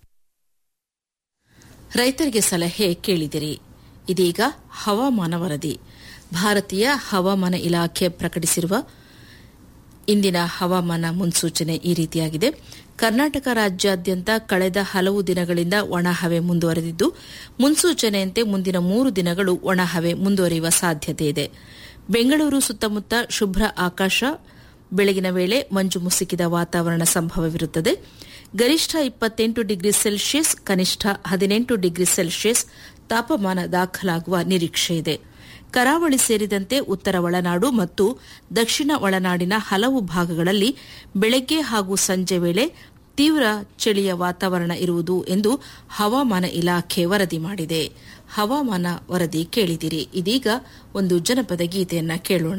ರೈತರಿಗೆ ಸಲಹೆ ಕೇಳಿದಿರಿ ಇದೀಗ ಹವಾಮಾನ ವರದಿ ಭಾರತೀಯ ಹವಾಮಾನ ಇಲಾಖೆ ಪ್ರಕಟಿಸಿರುವ ಇಂದಿನ ಹವಾಮಾನ ಮುನ್ಸೂಚನೆ ಈ ರೀತಿಯಾಗಿದೆ ಕರ್ನಾಟಕ ರಾಜ್ಯಾದ್ಯಂತ ಕಳೆದ ಹಲವು ದಿನಗಳಿಂದ ಒಣಹವೆ ಮುಂದುವರೆದಿದ್ದು ಮುನ್ಸೂಚನೆಯಂತೆ ಮುಂದಿನ ಮೂರು ದಿನಗಳು ಒಣಹವೆ ಮುಂದುವರಿಯುವ ಸಾಧ್ಯತೆ ಇದೆ ಬೆಂಗಳೂರು ಸುತ್ತಮುತ್ತ ಶುಭ್ರ ಆಕಾಶ ಬೆಳಗಿನ ವೇಳೆ ಮಂಜು ಮುಸುಕಿದ ವಾತಾವರಣ ಸಂಭವವಿರುತ್ತದೆ ಗರಿಷ್ಠ ಇಪ್ಪತ್ತೆಂಟು ಡಿಗ್ರಿ ಸೆಲ್ಸಿಯಸ್ ಕನಿಷ್ಠ ಹದಿನೆಂಟು ಡಿಗ್ರಿ ಸೆಲ್ಸಿಯಸ್ ತಾಪಮಾನ ದಾಖಲಾಗುವ ನಿರೀಕ್ಷೆ ಇದೆ ಕರಾವಳಿ ಸೇರಿದಂತೆ ಉತ್ತರ ಒಳನಾಡು ಮತ್ತು ದಕ್ಷಿಣ ಒಳನಾಡಿನ ಹಲವು ಭಾಗಗಳಲ್ಲಿ ಬೆಳಗ್ಗೆ ಹಾಗೂ ಸಂಜೆ ವೇಳೆ ತೀವ್ರ ಚಳಿಯ ವಾತಾವರಣ ಇರುವುದು ಎಂದು ಹವಾಮಾನ ಇಲಾಖೆ ವರದಿ ಮಾಡಿದೆ ಹವಾಮಾನ ವರದಿ ಕೇಳಿದಿರಿ ಇದೀಗ ಒಂದು ಜನಪದ ಗೀತೆಯನ್ನ ಕೇಳೋಣ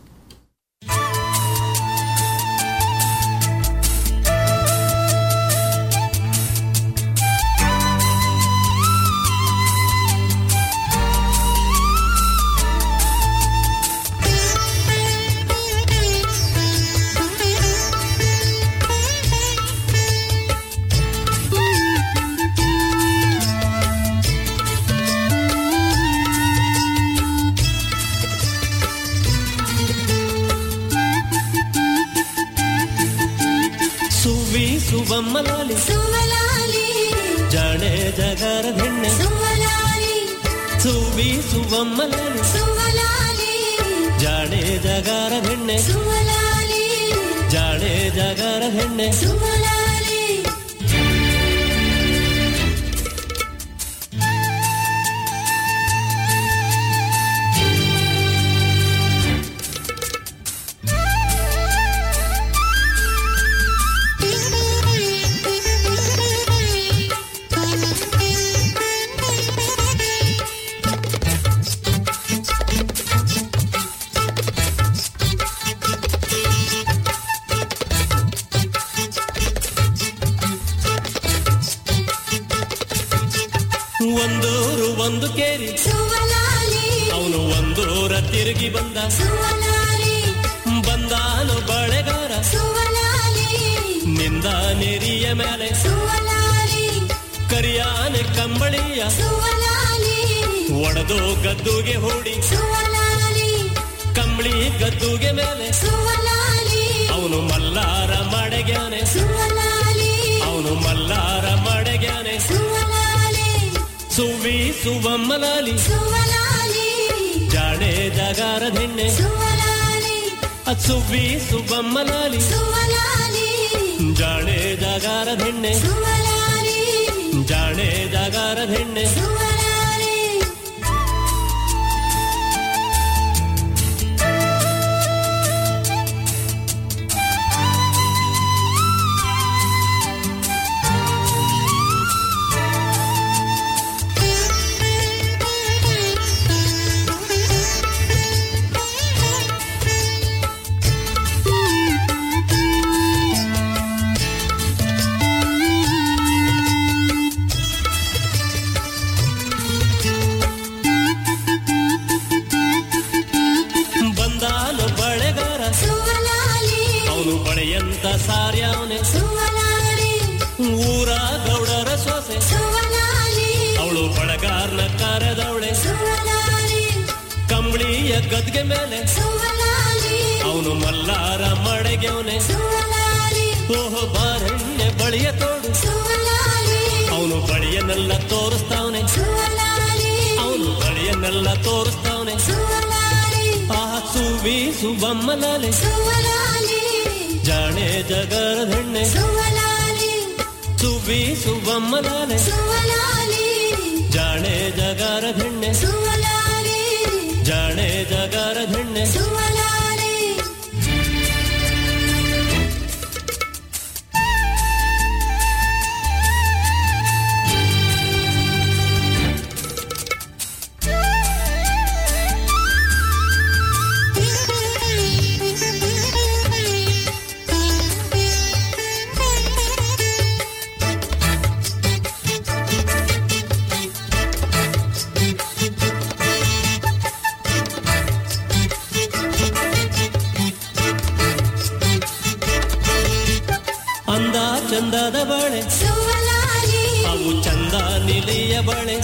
ಸುವಿ ಸುವಮ್ಮಲಾಲಿ ಜಾಣೆ ಜಗರ ಹೆಣ್ಣೆ ಸುವಿ ಸುವಮ್ಮಲಾಲಿ ಜಾಣೆ ಜಗರ ಹೆಣ್ಣೆ ಜಾಣೆ ಜಗರ ಹೆಣ್ಣೆ ಒಂದೂರು ಒಂದು ಕೇರಿ ಅವನು ಒಂದೂರ ತಿರುಗಿ ಬಂದ ಬಂದಾನು ಬಳೆಗಾರ ನಿಂದ ನೆರಿಯ ಮೇಲೆ ಕರಿಯಾನೆ ಕಂಬಳಿಯ ಒಡೆದು ಗದ್ದುಗೆ ಹೂಡಿ ಕಂಬಳಿ ಗದ್ದುಗೆ ಮೇಲೆ ಅವನು ಮಲ್ಲಾರ ಮಡೆಗ್ಯಾನೆ ಅವನು ಮಲ್ಲಾರ ಮಡೆಗ್ಯಾನೆ ಸುವಿ ಸುವಮ್ಮಲಾಲಿ ಜಾಡೆ ಜಗಾರ ಧಿಣ್ಣೆ ಅದ್ ಸುವಿ ಸುವಮ್ಮಲಾಲಿ ಜಾಡೆ ಜಗಾರ ಧಿಣ್ಣೆ ಜಾಡೆ ಜಗಾರ ಧಿಣ್ಣೆ ಬಂದಾನು ಬಳೆಗಾರ ಅವನು ಬಳೆಯಂತ ಸಾರ್ಯಾವನೆ ಊರ ಗೌಡರ ಸೊಸೆ ಅವಳು ಬಳಗಾರ್ನ ಕರೆದವಳೆ ಕಂಬಳಿಯ ಗದ್ಗೆ ಮೇಲೆ ಅವನು ಮಲ್ಲಾರ ಮಡೆಗೆವನೆ ಓಹೋ ಬಾರಣ್ಣೆ ಬಳಿಯ ತೋಡು ಅವನು ಬಳಿಯನ್ನೆಲ್ಲ ತೋರಿಸ್ತಾವನೆ ಅವನು ಬಳಿಯನ್ನೆಲ್ಲ ತೋರಿಸ್ತಾವನೆ ಆ ಸುವಿ ಸುಬಮ್ಮಲಾಲೆ ಜಾಣೆ ಜಗರಧಣ್ಣೆ ಸುವಿ ಸುಬಮ್ಮಲಾಲೆ ಜಾಣೆ ಜಗರಧಣ್ಣೆ ಜಾಣೆ ಜಗರಧಣ್ಣೆ ಅಂದ ಚಂದದ ಬಳೆ ಅವು ಚಂದ ನಿಲಿಯ ಬಳೆ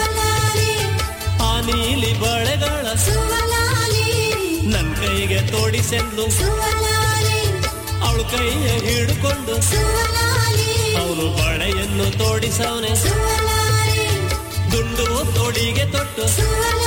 ಆ ನೀಲಿ ಬಳೆಗಳ ನನ್ ಕೈಗೆ ತೋಡಿಸೆಂದು ಅವಳು ಕೈಯ ಹಿಡ್ಕೊಂಡು ಅವನು ಬಳೆಯನ್ನು ತೋಡಿಸವನೆ ದುಂಡು ತೋಡಿಗೆ ತೊಟ್ಟು